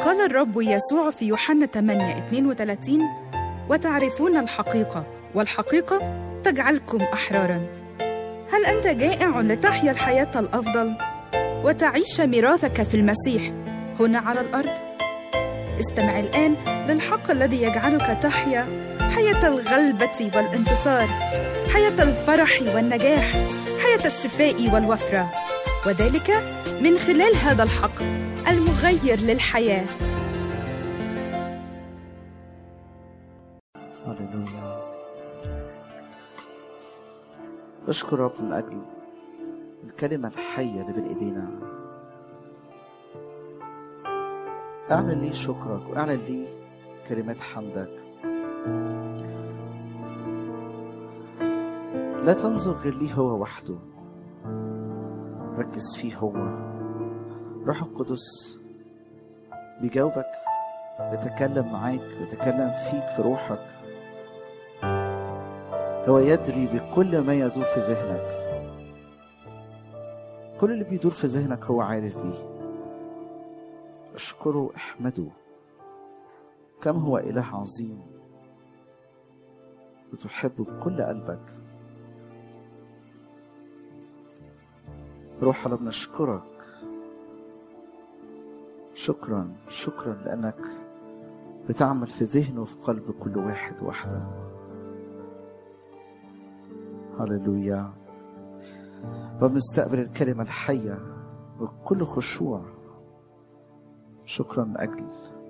قال الرب يسوع في يوحنا 8 32 وتعرفون الحقيقة والحقيقة تجعلكم أحرارا هل أنت جائع لتحيا الحياة الأفضل وتعيش ميراثك في المسيح هنا على الأرض؟ استمع الآن للحق الذي يجعلك تحيا حياة الغلبة والانتصار حياة الفرح والنجاح حياة الشفاء والوفرة وذلك من خلال هذا الحق المغير للحياه هللويا اشكر رب من اجل الكلمه الحيه اللي بين ايدينا اعلن لي شكرك واعلن لي كلمات حمدك لا تنظر غير ليه هو وحده ركز فيه هو روح القدس بيجاوبك بيتكلم معاك بيتكلم فيك في روحك هو يدري بكل ما يدور في ذهنك كل اللي بيدور في ذهنك هو عارف بيه اشكره واحمده كم هو اله عظيم وتحبه بكل قلبك روح الله بنشكرك شكرا شكرا لانك بتعمل في ذهن وفي قلب كل واحد واحده هللويا وبنستقبل الكلمه الحيه بكل خشوع شكرا من اجل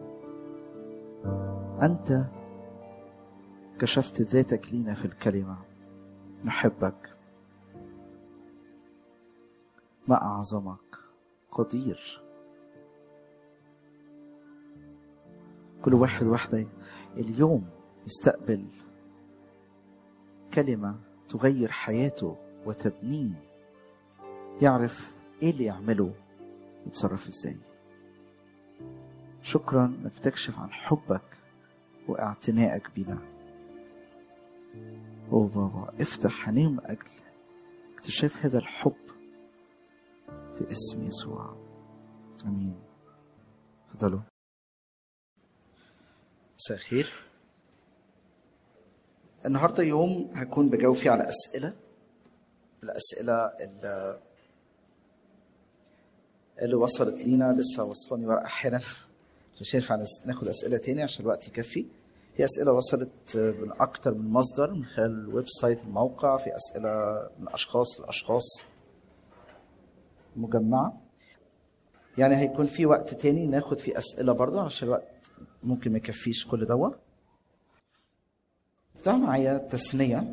انت كشفت ذاتك لينا في الكلمه نحبك ما اعظمك قدير كل واحد واحدة اليوم يستقبل كلمة تغير حياته وتبنيه يعرف ايه اللي يعمله ويتصرف ازاي شكرا انك تكشف عن حبك واعتنائك بنا او بابا افتح عينيهم من اجل اكتشاف هذا الحب في اسم يسوع امين تفضلوا مساء الخير النهارده يوم هكون بجاوب فيه على اسئله الاسئله اللي اللي وصلت لينا لسه وصلني ورقه احيانا مش هينفع ناخد اسئله تاني عشان الوقت يكفي هي اسئله وصلت من اكتر من مصدر من خلال الويب سايت الموقع في اسئله من اشخاص لاشخاص مجمعه يعني هيكون في وقت تاني ناخد فيه اسئله برضه عشان الوقت ممكن ما يكفيش كل دوا افتحوا معايا تثنية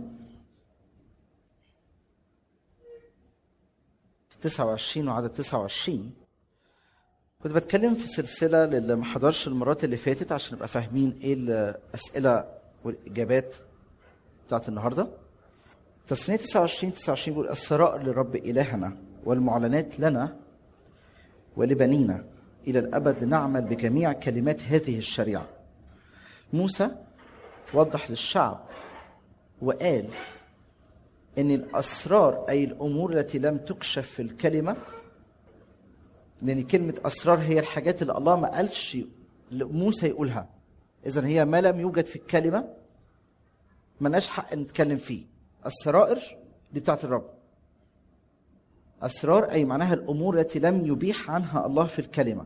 29 وعدد 29 كنت بتكلم في سلسلة للي ما حضرش المرات اللي فاتت عشان نبقى فاهمين ايه الأسئلة والإجابات بتاعت النهاردة تثنية 29 29 بيقول السرائر لرب إلهنا والمعلنات لنا ولبنينا إلى الأبد لنعمل بجميع كلمات هذه الشريعة موسى وضح للشعب وقال ان الاسرار اي الامور التي لم تكشف في الكلمه لان كلمه اسرار هي الحاجات اللي الله ما قالش موسى يقولها اذا هي ما لم يوجد في الكلمه ملناش حق نتكلم فيه السرائر دي بتاعت الرب اسرار اي معناها الامور التي لم يبيح عنها الله في الكلمه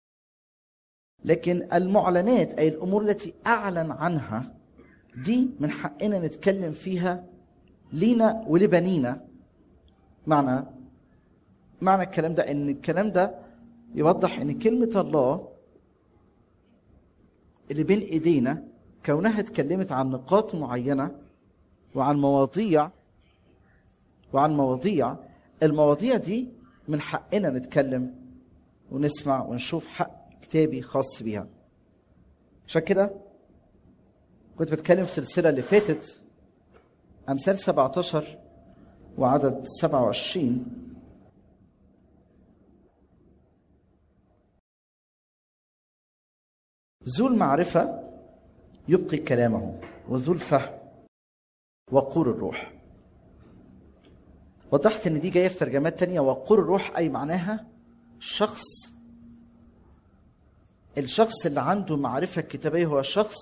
لكن المعلنات اي الامور التي اعلن عنها دي من حقنا نتكلم فيها لينا ولبنينا معنى معنى الكلام ده ان الكلام ده يوضح ان كلمه الله اللي بين ايدينا كونها اتكلمت عن نقاط معينه وعن مواضيع وعن مواضيع المواضيع دي من حقنا نتكلم ونسمع ونشوف حق كتابي خاص بيها عشان كده كنت بتكلم في السلسله اللي فاتت امثال 17 وعدد 27 ذو المعرفه يبقي كلامه وذو الفهم وقور الروح وضحت ان دي جايه في ترجمات تانية وقور الروح اي معناها شخص الشخص اللي عنده معرفة كتابية هو شخص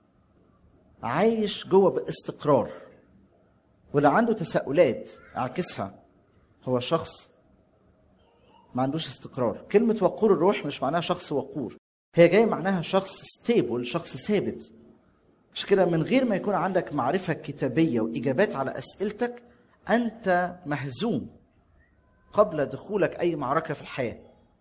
عايش جوه باستقرار واللي عنده تساؤلات اعكسها هو شخص ما عندوش استقرار كلمة وقور الروح مش معناها شخص وقور هي جاية معناها شخص ستيبل شخص ثابت مش كده من غير ما يكون عندك معرفة كتابية وإجابات على أسئلتك أنت مهزوم قبل دخولك أي معركة في الحياة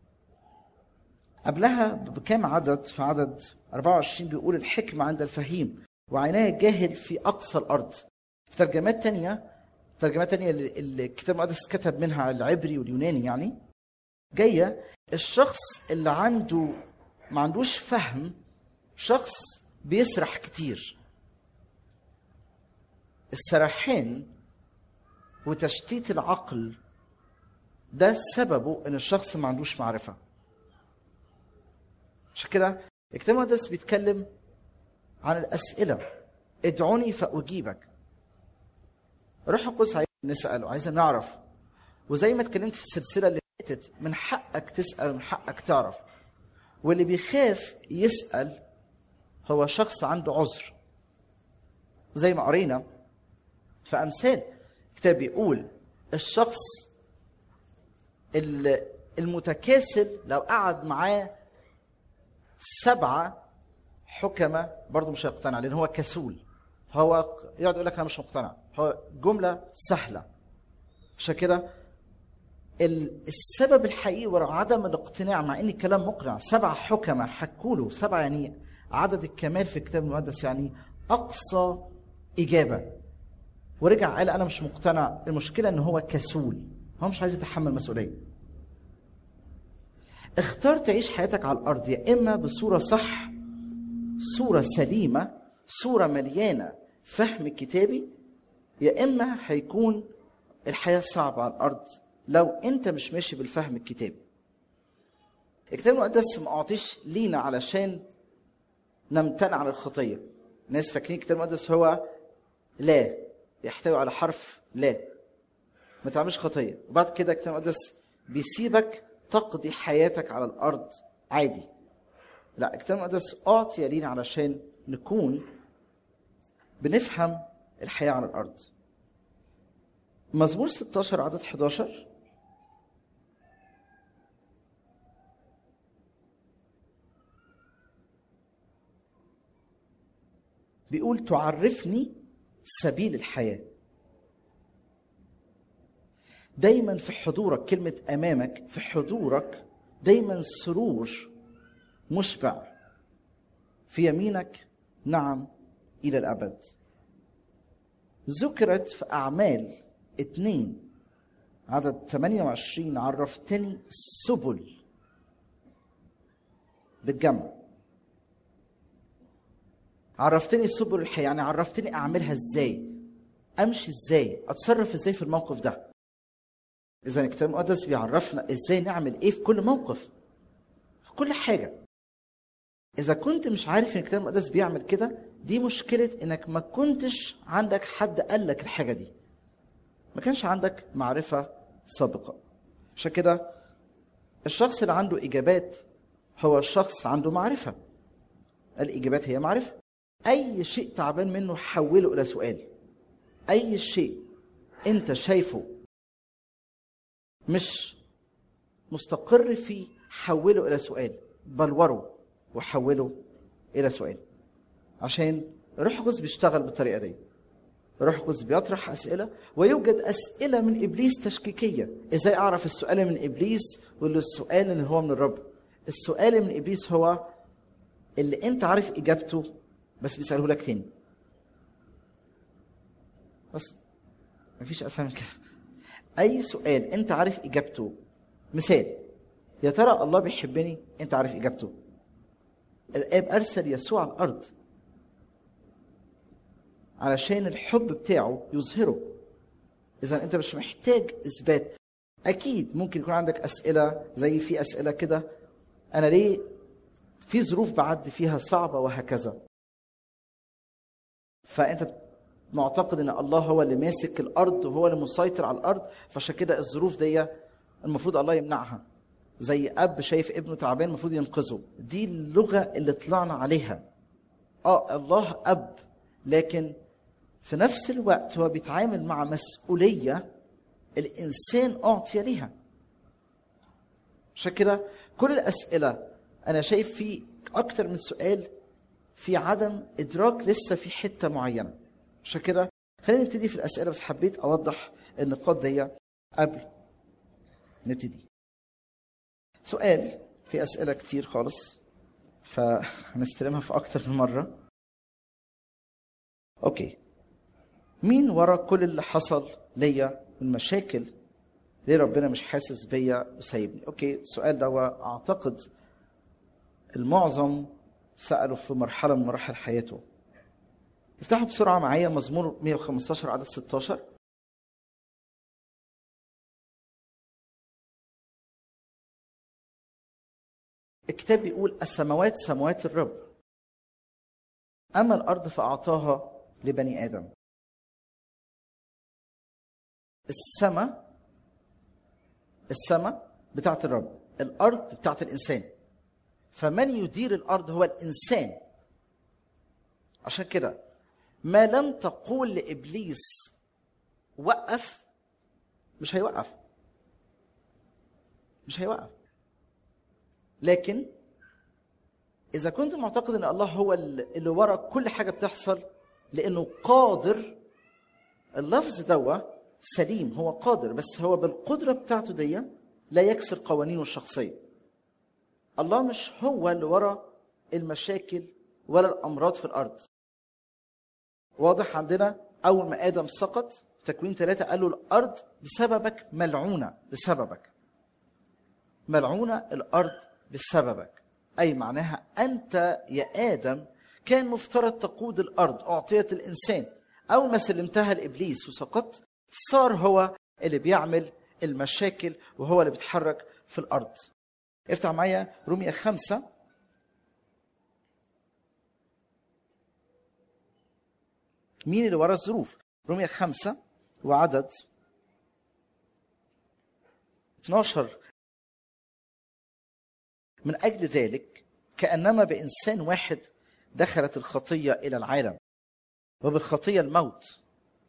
قبلها بكام عدد في عدد 24 بيقول الحكمة عند الفهيم وعناية الجاهل في أقصى الأرض في ترجمات تانية ترجمات تانية اللي الكتاب المقدس كتب منها العبري واليوناني يعني جاية الشخص اللي عنده ما عندوش فهم شخص بيسرح كتير السرحان وتشتيت العقل ده سببه ان الشخص ما عندوش معرفه عشان كده الكتاب المقدس بيتكلم عن الاسئله ادعوني فاجيبك روح القدس عايز نسال وعايز نعرف وزي ما اتكلمت في السلسله اللي فاتت من حقك تسال ومن حقك تعرف واللي بيخاف يسال هو شخص عنده عذر زي ما قرينا في امثال الكتاب بيقول الشخص المتكاسل لو قعد معاه سبعة حكمة برضه مش هيقتنع لأن هو كسول هو يقعد يقول لك أنا مش مقتنع هو جملة سهلة عشان كده السبب الحقيقي وراء عدم الاقتناع مع ان الكلام مقنع سبع حكمة حكوا له سبع يعني عدد الكمال في الكتاب المقدس يعني اقصى اجابه ورجع قال انا مش مقتنع المشكله ان هو كسول هو مش عايز يتحمل مسؤوليه اختار تعيش حياتك على الارض يا اما بصوره صح صوره سليمه صوره مليانه فهم كتابي يا اما هيكون الحياه صعبه على الارض لو انت مش ماشي بالفهم الكتابي الكتاب المقدس ما اعطيش لينا علشان نمتنع عن الخطيه الناس فاكرين الكتاب المقدس هو لا يحتوي على حرف لا ما تعملش خطيه وبعد كده الكتاب المقدس بيسيبك تقضي حياتك على الارض عادي لا الكتاب المقدس اعطي لينا علشان نكون بنفهم الحياه على الارض مزمور 16 عدد 11 بيقول تعرفني سبيل الحياه دايما في حضورك كلمه امامك في حضورك دايما سرور مشبع في يمينك نعم الى الابد ذكرت في اعمال اتنين عدد 28 عرفتني سبل بالجمع عرفتني سبل الحياه يعني عرفتني اعملها ازاي امشي ازاي اتصرف ازاي في الموقف ده اذا الكتاب المقدس بيعرفنا ازاي نعمل ايه في كل موقف في كل حاجه اذا كنت مش عارف ان الكتاب المقدس بيعمل كده دي مشكله انك ما كنتش عندك حد قال لك الحاجه دي ما كانش عندك معرفه سابقه عشان كده الشخص اللي عنده اجابات هو الشخص عنده معرفه الاجابات هي معرفه اي شيء تعبان منه حوله الى سؤال اي شيء انت شايفه مش مستقر فيه حوله الى سؤال بلوره وحوله الى سؤال عشان روح القدس بيشتغل بالطريقه دي روح القدس بيطرح اسئله ويوجد اسئله من ابليس تشكيكيه ازاي اعرف السؤال من ابليس ولا السؤال اللي هو من الرب السؤال من ابليس هو اللي انت عارف اجابته بس بيساله لك تاني بس مفيش اسهل من كده اي سؤال انت عارف اجابته مثال يا ترى الله بيحبني انت عارف اجابته الاب ارسل يسوع على الارض علشان الحب بتاعه يظهره اذا انت مش محتاج اثبات اكيد ممكن يكون عندك اسئله زي في اسئله كده انا ليه في ظروف بعد فيها صعبه وهكذا فانت معتقد ان الله هو اللي ماسك الارض وهو اللي مسيطر على الارض فعشان كده الظروف دي المفروض الله يمنعها زي اب شايف ابنه تعبان المفروض ينقذه دي اللغه اللي طلعنا عليها اه الله اب لكن في نفس الوقت هو بيتعامل مع مسؤوليه الانسان اعطي ليها عشان كده كل الاسئله انا شايف في اكتر من سؤال في عدم ادراك لسه في حته معينه عشان كده خلينا نبتدي في الاسئله بس حبيت اوضح النقاط دي قبل نبتدي سؤال في اسئله كتير خالص فهنستلمها في اكتر من مره اوكي مين ورا كل اللي حصل ليا من مشاكل ليه ربنا مش حاسس بيا وسايبني اوكي السؤال ده اعتقد المعظم سأله في مرحلة من مراحل حياته افتحوا بسرعة معايا مزمور 115 عدد 16 الكتاب بيقول السماوات سماوات الرب أما الأرض فأعطاها لبني آدم السماء السماء بتاعت الرب الأرض بتاعت الإنسان فمن يدير الأرض هو الإنسان عشان كده ما لم تقول لإبليس وقف مش هيوقف مش هيوقف لكن إذا كنت معتقد أن الله هو اللي ورا كل حاجة بتحصل لأنه قادر اللفظ دوا سليم هو قادر بس هو بالقدرة بتاعته دي لا يكسر قوانينه الشخصية الله مش هو اللي ورا المشاكل ولا الأمراض في الأرض واضح عندنا أول ما آدم سقط في تكوين ثلاثة قال له الأرض بسببك ملعونة بسببك ملعونة الأرض بسببك أي معناها أنت يا آدم كان مفترض تقود الأرض أعطيت الإنسان أول ما سلمتها لإبليس وسقطت صار هو اللي بيعمل المشاكل وهو اللي بيتحرك في الأرض افتح معايا رومية خمسة مين اللي ورا الظروف رومية خمسة وعدد 12 من أجل ذلك كأنما بإنسان واحد دخلت الخطية إلى العالم وبالخطية الموت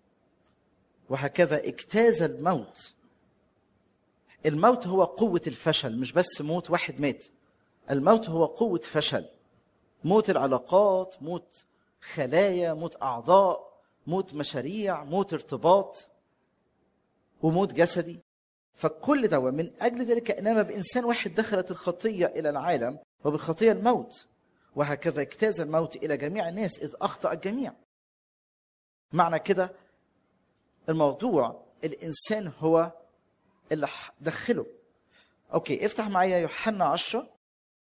وهكذا اجتاز الموت الموت هو قوة الفشل مش بس موت واحد مات الموت هو قوة فشل موت العلاقات موت خلايا موت أعضاء موت مشاريع موت ارتباط وموت جسدي فكل ده من أجل ذلك إنما بإنسان واحد دخلت الخطية إلى العالم وبالخطية الموت وهكذا اجتاز الموت إلى جميع الناس إذ أخطأ الجميع معنى كده الموضوع الإنسان هو اللي دخله أوكي افتح معايا يوحنا عشرة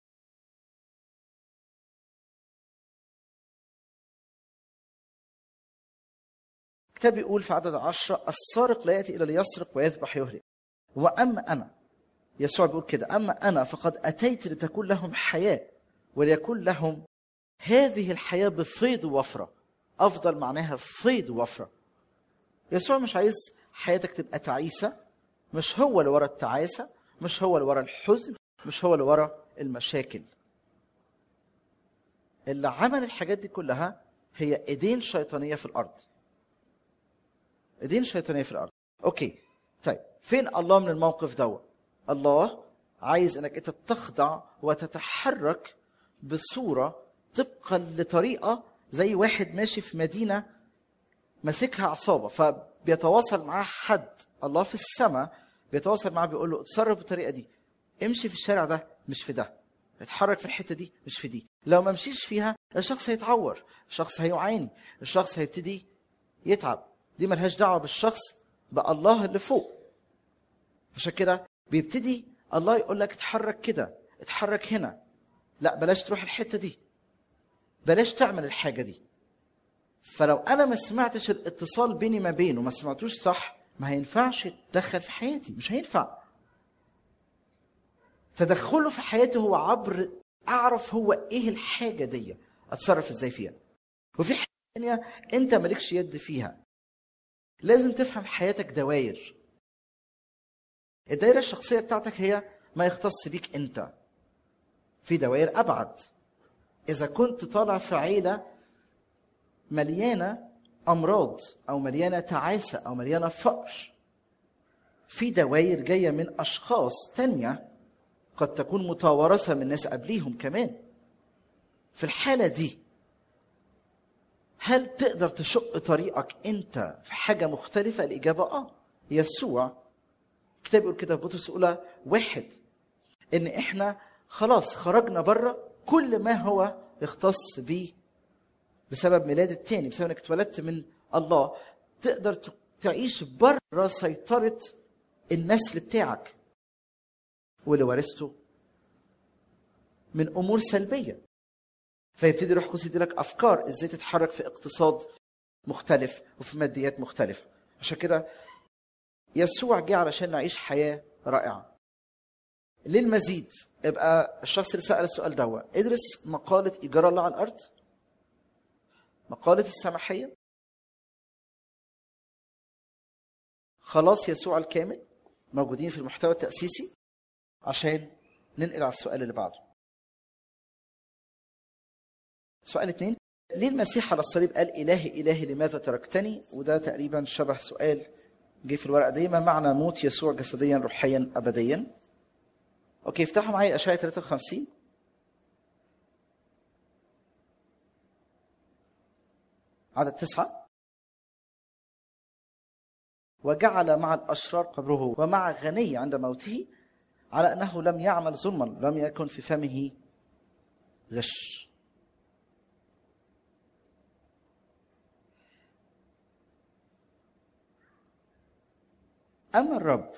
الكتاب بيقول في عدد عشرة السارق لا يأتي إلا ليسرق ويذبح يهلك وأما أنا يسوع بيقول كده أما أنا فقد أتيت لتكون لهم حياة وليكون لهم هذه الحياة بفيض وفرة أفضل معناها فيض وفرة يسوع مش عايز حياتك تبقى تعيسة مش هو اللي ورا التعاسة مش هو اللي ورا الحزن مش هو اللي ورا المشاكل اللي عمل الحاجات دي كلها هي ايدين شيطانيه في الارض ايدين شيطانيه في الارض اوكي طيب فين الله من الموقف دوت الله عايز انك انت تخضع وتتحرك بصوره طبقا لطريقه زي واحد ماشي في مدينه ماسكها عصابه فبيتواصل معاه حد الله في السماء بيتواصل معاه بيقول له اتصرف بالطريقه دي امشي في الشارع ده مش في ده اتحرك في الحته دي مش في دي لو ما مشيش فيها الشخص هيتعور الشخص هيعاني الشخص هيبتدي يتعب دي ملهاش دعوه بالشخص بقى الله اللي فوق عشان كده بيبتدي الله يقول لك اتحرك كده اتحرك هنا لا بلاش تروح الحته دي بلاش تعمل الحاجه دي فلو انا ما سمعتش الاتصال بيني ما بينه ما سمعتوش صح ما هينفعش يتدخل في حياتي مش هينفع تدخله في حياتي هو عبر اعرف هو ايه الحاجه دي اتصرف ازاي فيها وفي حاجه ثانيه انت مالكش يد فيها لازم تفهم حياتك دواير الدايره الشخصيه بتاعتك هي ما يختص بيك انت في دوائر ابعد اذا كنت طالع في عيله مليانه امراض او مليانه تعاسه او مليانه فقر في دوائر جايه من اشخاص تانيه قد تكون متوارثه من ناس قبليهم كمان في الحاله دي هل تقدر تشق طريقك انت في حاجه مختلفه الاجابه اه يسوع الكتاب يقول كده في بطرس الاولى واحد ان احنا خلاص خرجنا بره كل ما هو يختص بيه بسبب ميلاد التاني بسبب انك اتولدت من الله تقدر ت- تعيش بره سيطره النسل بتاعك واللي ورثته من امور سلبيه فيبتدي روح القدس يديلك افكار ازاي تتحرك في اقتصاد مختلف وفي ماديات مختلفه عشان كده يسوع جه علشان نعيش حياه رائعه للمزيد يبقى الشخص اللي سال السؤال ده ادرس مقاله ايجار الله على الارض مقاله السماحيه خلاص يسوع الكامل موجودين في المحتوى التاسيسي عشان ننقل على السؤال اللي بعده سؤال اتنين ليه المسيح على الصليب قال إلهي إلهي لماذا تركتني وده تقريبا شبه سؤال جه في الورقة دي ما معنى موت يسوع جسديا روحيا أبديا أوكي افتحوا معايا أشعة 53 عدد تسعة وجعل مع الأشرار قبره ومع غني عند موته على أنه لم يعمل ظلما لم يكن في فمه غش أما الرب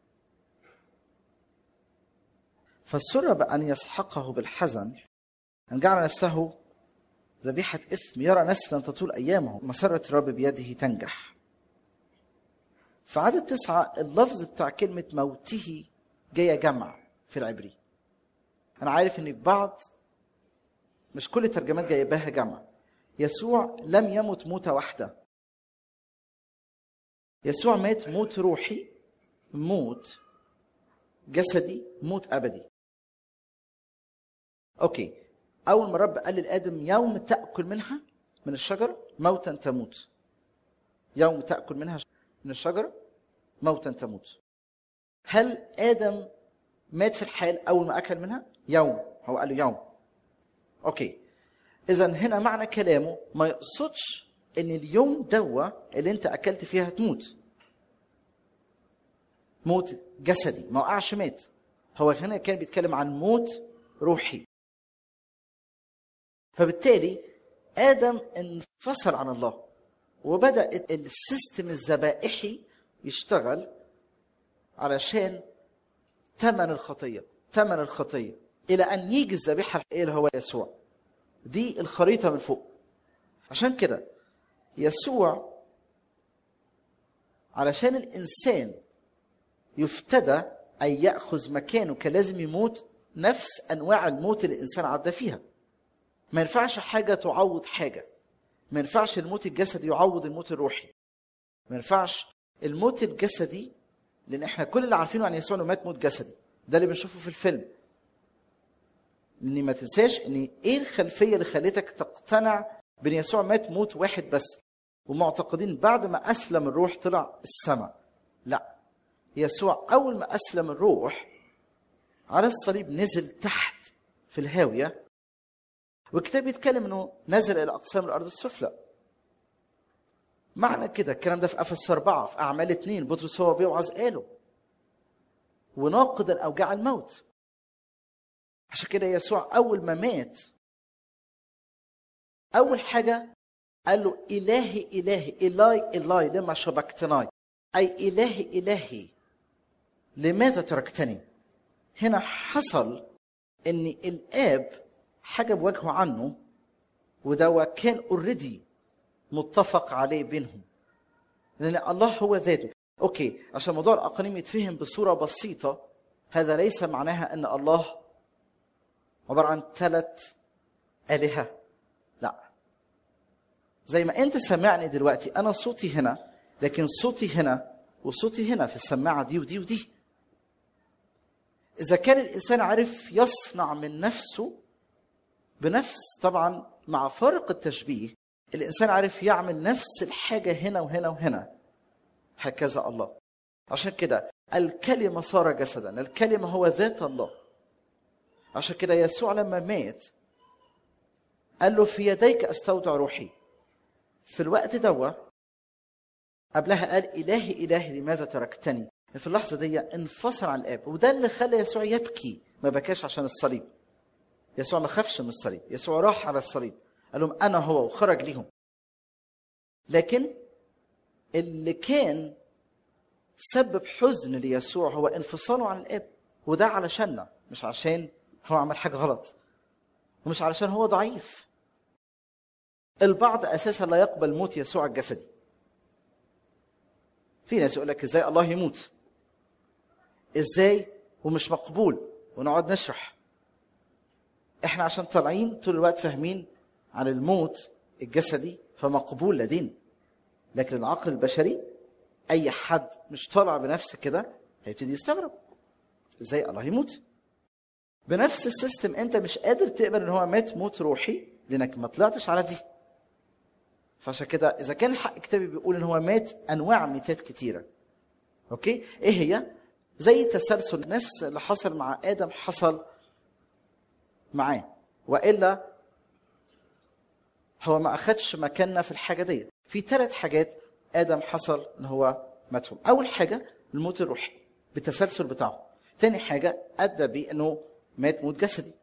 فسر بأن يسحقه بالحزن أن جعل نفسه ذبيحة إثم يرى نسلا تطول أيامه مسرة الرب بيده تنجح في عدد تسعة اللفظ بتاع كلمة موته جاية جمع في العبري أنا عارف إن في بعض مش كل الترجمات جايباها جمع يسوع لم يمت موتة واحدة يسوع مات موت روحي موت جسدي موت ابدي اوكي اول ما الرب قال لادم يوم تاكل منها من الشجره موتا تموت يوم تاكل منها من الشجره موتا تموت هل ادم مات في الحال اول ما اكل منها يوم هو قال له يوم اوكي اذا هنا معنى كلامه ما يقصدش ان اليوم دوا اللي انت اكلت فيها هتموت موت جسدي ما وقعش مات هو هنا كان بيتكلم عن موت روحي فبالتالي ادم انفصل عن الله وبدا السيستم الذبائحي يشتغل علشان ثمن الخطيه ثمن الخطيه الى ان يجي الذبيحه الحقيقيه اللي هو يسوع دي الخريطه من فوق عشان كده يسوع علشان الانسان يفتدى أي يأخذ مكانه كان لازم يموت نفس أنواع الموت اللي الإنسان عدى فيها ما ينفعش حاجة تعوض حاجة ما ينفعش الموت الجسدي يعوض الموت الروحي ما ينفعش الموت الجسدي لأن احنا كل اللي عارفينه عن يسوع انه مات موت جسدي ده اللي بنشوفه في الفيلم لأن ما تنساش ان ايه الخلفية اللي خلتك تقتنع بان يسوع مات موت واحد بس ومعتقدين بعد ما أسلم الروح طلع السماء لا يسوع أول ما أسلم الروح على الصليب نزل تحت في الهاوية والكتاب يتكلم انه نزل الى اقسام الارض السفلى معنى كده الكلام ده في افس أربعة في اعمال اثنين بطرس هو بيوعظ قاله وناقضا اوجاع الموت عشان كده يسوع اول ما مات اول حاجه قال له الهي الهي الاي الاي لما شبكتناي اي الهي الهي لماذا تركتني هنا حصل ان الاب حجب وجهه عنه وده كان اوريدي متفق عليه بينهم لان الله هو ذاته اوكي عشان موضوع الاقانيم يتفهم بصوره بسيطه هذا ليس معناها ان الله عباره عن ثلاث الهه لا زي ما انت سامعني دلوقتي انا صوتي هنا لكن صوتي هنا وصوتي هنا في السماعه دي ودي ودي اذا كان الانسان عارف يصنع من نفسه بنفس طبعا مع فارق التشبيه الانسان عارف يعمل نفس الحاجه هنا وهنا وهنا هكذا الله عشان كده الكلمه صار جسدا الكلمه هو ذات الله عشان كده يسوع لما مات قال له في يديك استودع روحي في الوقت دوا قبلها قال الهي الهي لماذا تركتني في اللحظه دي انفصل عن الاب وده اللي خلى يسوع يبكي ما بكاش عشان الصليب يسوع ما خافش من الصليب يسوع راح على الصليب قال لهم انا هو وخرج ليهم لكن اللي كان سبب حزن ليسوع هو انفصاله عن الاب وده علشاننا مش عشان هو عمل حاجه غلط ومش علشان هو ضعيف البعض اساسا لا يقبل موت يسوع الجسدي في ناس يقول لك ازاي الله يموت ازاي ومش مقبول ونقعد نشرح احنا عشان طالعين طول الوقت فاهمين عن الموت الجسدي فمقبول لدينا لكن العقل البشري اي حد مش طالع بنفس كده هيبتدي يستغرب ازاي الله يموت بنفس السيستم انت مش قادر تقبل ان هو مات موت روحي لانك ما طلعتش على دي فعشان كده اذا كان الحق كتابي بيقول ان هو مات انواع ميتات كتيره اوكي ايه هي زي تسلسل نفس اللي حصل مع ادم حصل معاه والا هو ما اخدش مكاننا في الحاجه دي في ثلاث حاجات ادم حصل ان هو ماتهم اول حاجه الموت الروحي بالتسلسل بتاعه تاني حاجه ادى بيه انه مات موت جسدي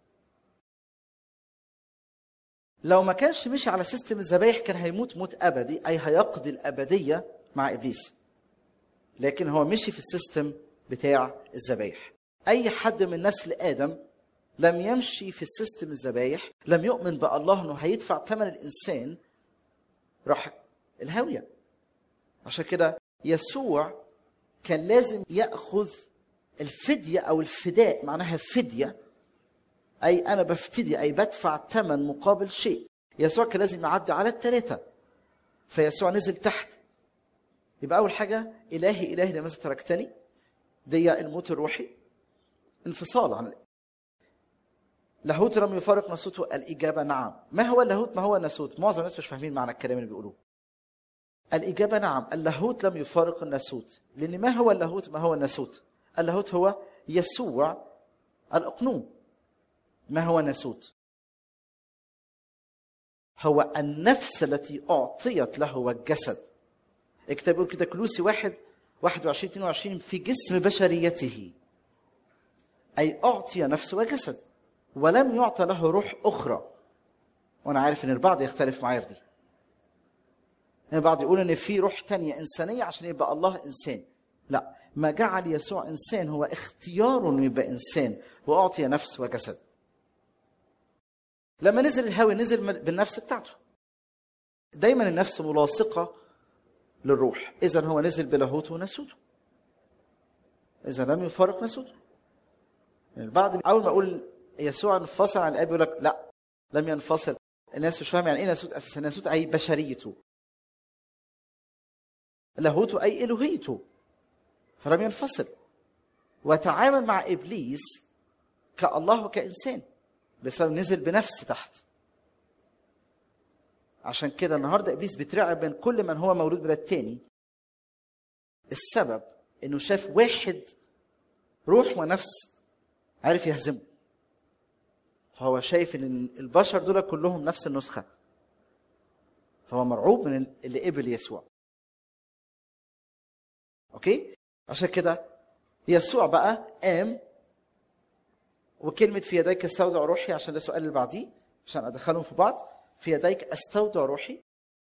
لو ما كانش مشي على سيستم الذبايح كان هيموت موت ابدي اي هيقضي الابديه مع ابليس لكن هو مشي في السيستم بتاع الذبايح اي حد من نسل ادم لم يمشي في السيستم الذبايح لم يؤمن بالله انه هيدفع ثمن الانسان راح الهاويه عشان كده يسوع كان لازم ياخذ الفديه او الفداء معناها فديه اي انا بفتدي اي بدفع ثمن مقابل شيء يسوع كان لازم يعدي على الثلاثه فيسوع نزل تحت يبقى اول حاجه الهي الهي لماذا تركتني دي الموت الروحي انفصال عن لاهوت لم يفارق ناسوته الاجابه نعم ما هو اللاهوت ما هو الناسوت معظم الناس مش فاهمين معنى الكلام اللي بيقولوه الاجابه نعم اللاهوت لم يفارق الناسوت لان ما هو اللاهوت ما هو الناسوت اللاهوت هو يسوع الاقنوم ما هو الناسوت هو النفس التي اعطيت له والجسد الكتاب يقول كده كلوسي واحد 21 22 في جسم بشريته اي اعطي نفس وجسد ولم يعطى له روح اخرى وانا عارف ان البعض يختلف معايا في دي البعض يقول ان في روح تانية انسانيه عشان يبقى الله انسان لا ما جعل يسوع انسان هو اختياره انه يبقى انسان واعطي نفس وجسد لما نزل الهوى نزل بالنفس بتاعته دايما النفس ملاصقه للروح اذا هو نزل بلاهوته وناسوته اذا لم يفارق ناسوته يعني البعض اول ما اقول يسوع انفصل عن الاب يقول لك لا لم ينفصل الناس مش فاهمه يعني ايه ناسوت اساسا ناسوت اي بشريته لاهوته اي الوهيته فلم ينفصل وتعامل مع ابليس كالله وكانسان بسبب نزل بنفس تحت عشان كده النهارده ابليس بيترعب من كل من هو مولود بلاد تاني السبب انه شاف واحد روح ونفس عارف يهزمه فهو شايف ان البشر دول كلهم نفس النسخه فهو مرعوب من اللي قبل يسوع اوكي عشان كده يسوع بقى قام وكلمة في يديك استودع روحي عشان ده السؤال اللي بعديه عشان ادخلهم في بعض في يديك استودع روحي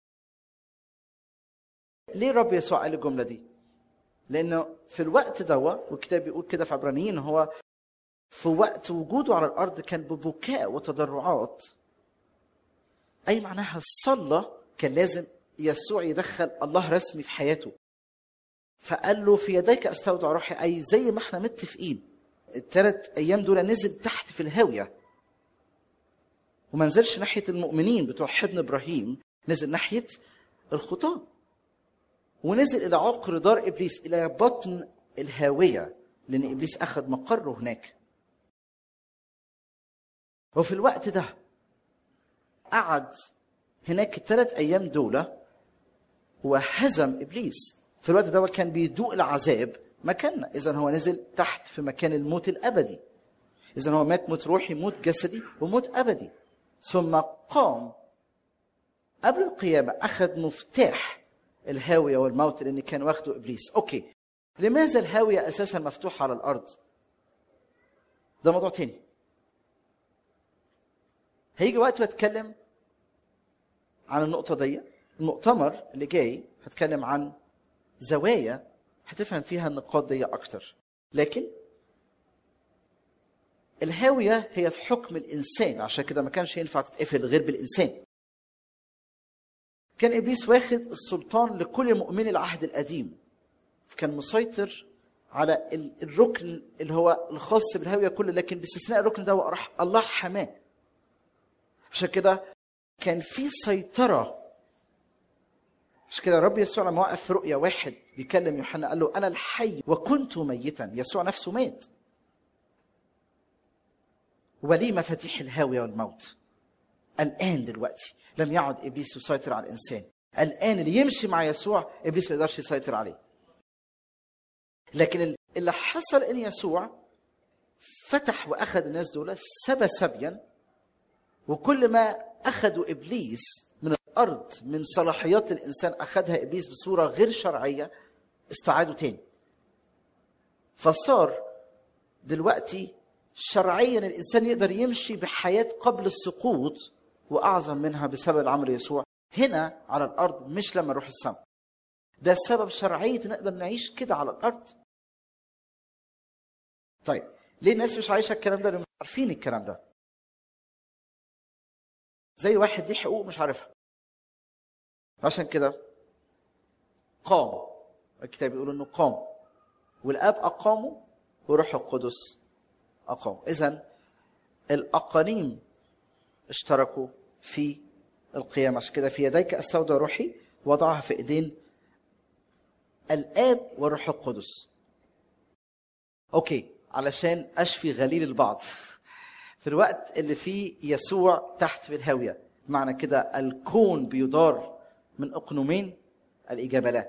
ليه الرب يسوع قال الجملة دي؟ لأنه في الوقت دوا والكتاب بيقول كده في عبرانيين هو في وقت وجوده على الأرض كان ببكاء وتضرعات أي معناها صلى كان لازم يسوع يدخل الله رسمي في حياته فقال له في يديك استودع روحي أي زي ما احنا متفقين الثلاث ايام دول نزل تحت في الهاويه وما نزلش ناحيه المؤمنين بتوع حضن ابراهيم نزل ناحيه الخطاه ونزل الى عقر دار ابليس الى بطن الهاويه لان ابليس اخذ مقره هناك وفي الوقت ده قعد هناك الثلاث ايام دول وهزم ابليس في الوقت ده كان بيدوق العذاب مكاننا اذا هو نزل تحت في مكان الموت الابدي اذا هو مات موت روحي موت جسدي وموت ابدي ثم قام قبل القيامه اخذ مفتاح الهاويه والموت لان كان واخده ابليس اوكي لماذا الهاويه اساسا مفتوحه على الارض ده موضوع تاني هيجي وقت بتكلم عن النقطه دي المؤتمر اللي جاي هتكلم عن زوايا هتفهم فيها النقاط دي اكتر لكن الهاويه هي في حكم الانسان عشان كده ما كانش ينفع تتقفل غير بالانسان كان ابليس واخد السلطان لكل مؤمن العهد القديم كان مسيطر على الركن اللي هو الخاص بالهاويه كله لكن باستثناء الركن ده راح الله حماه عشان كده كان في سيطره عشان كده الرب يسوع لما وقف في رؤيا واحد بيكلم يوحنا قال له انا الحي وكنت ميتا يسوع نفسه مات ولي مفاتيح الهاويه والموت الان دلوقتي لم يعد ابليس يسيطر على الانسان الان اللي يمشي مع يسوع ابليس ما يقدرش يسيطر عليه لكن اللي حصل ان يسوع فتح واخذ الناس دول سبى سبيا وكل ما اخذوا ابليس من الارض من صلاحيات الانسان اخذها ابليس بصوره غير شرعيه استعادوا تاني فصار دلوقتي شرعيا الانسان يقدر يمشي بحياه قبل السقوط واعظم منها بسبب العمل يسوع هنا على الارض مش لما نروح السماء ده سبب شرعيه نقدر نعيش كده على الارض طيب ليه الناس مش عايشه الكلام ده لان مش عارفين الكلام ده زي واحد ليه حقوق مش عارفها عشان كده قام الكتاب بيقول انه قام والاب اقامه وروح القدس اقام اذا الاقانيم اشتركوا في القيامة عشان كده في يديك استودع روحي وضعها في ايدين الاب والروح القدس اوكي علشان اشفي غليل البعض في الوقت اللي فيه يسوع تحت في الهاويه معنى كده الكون بيدار من اقنومين الاجابه لا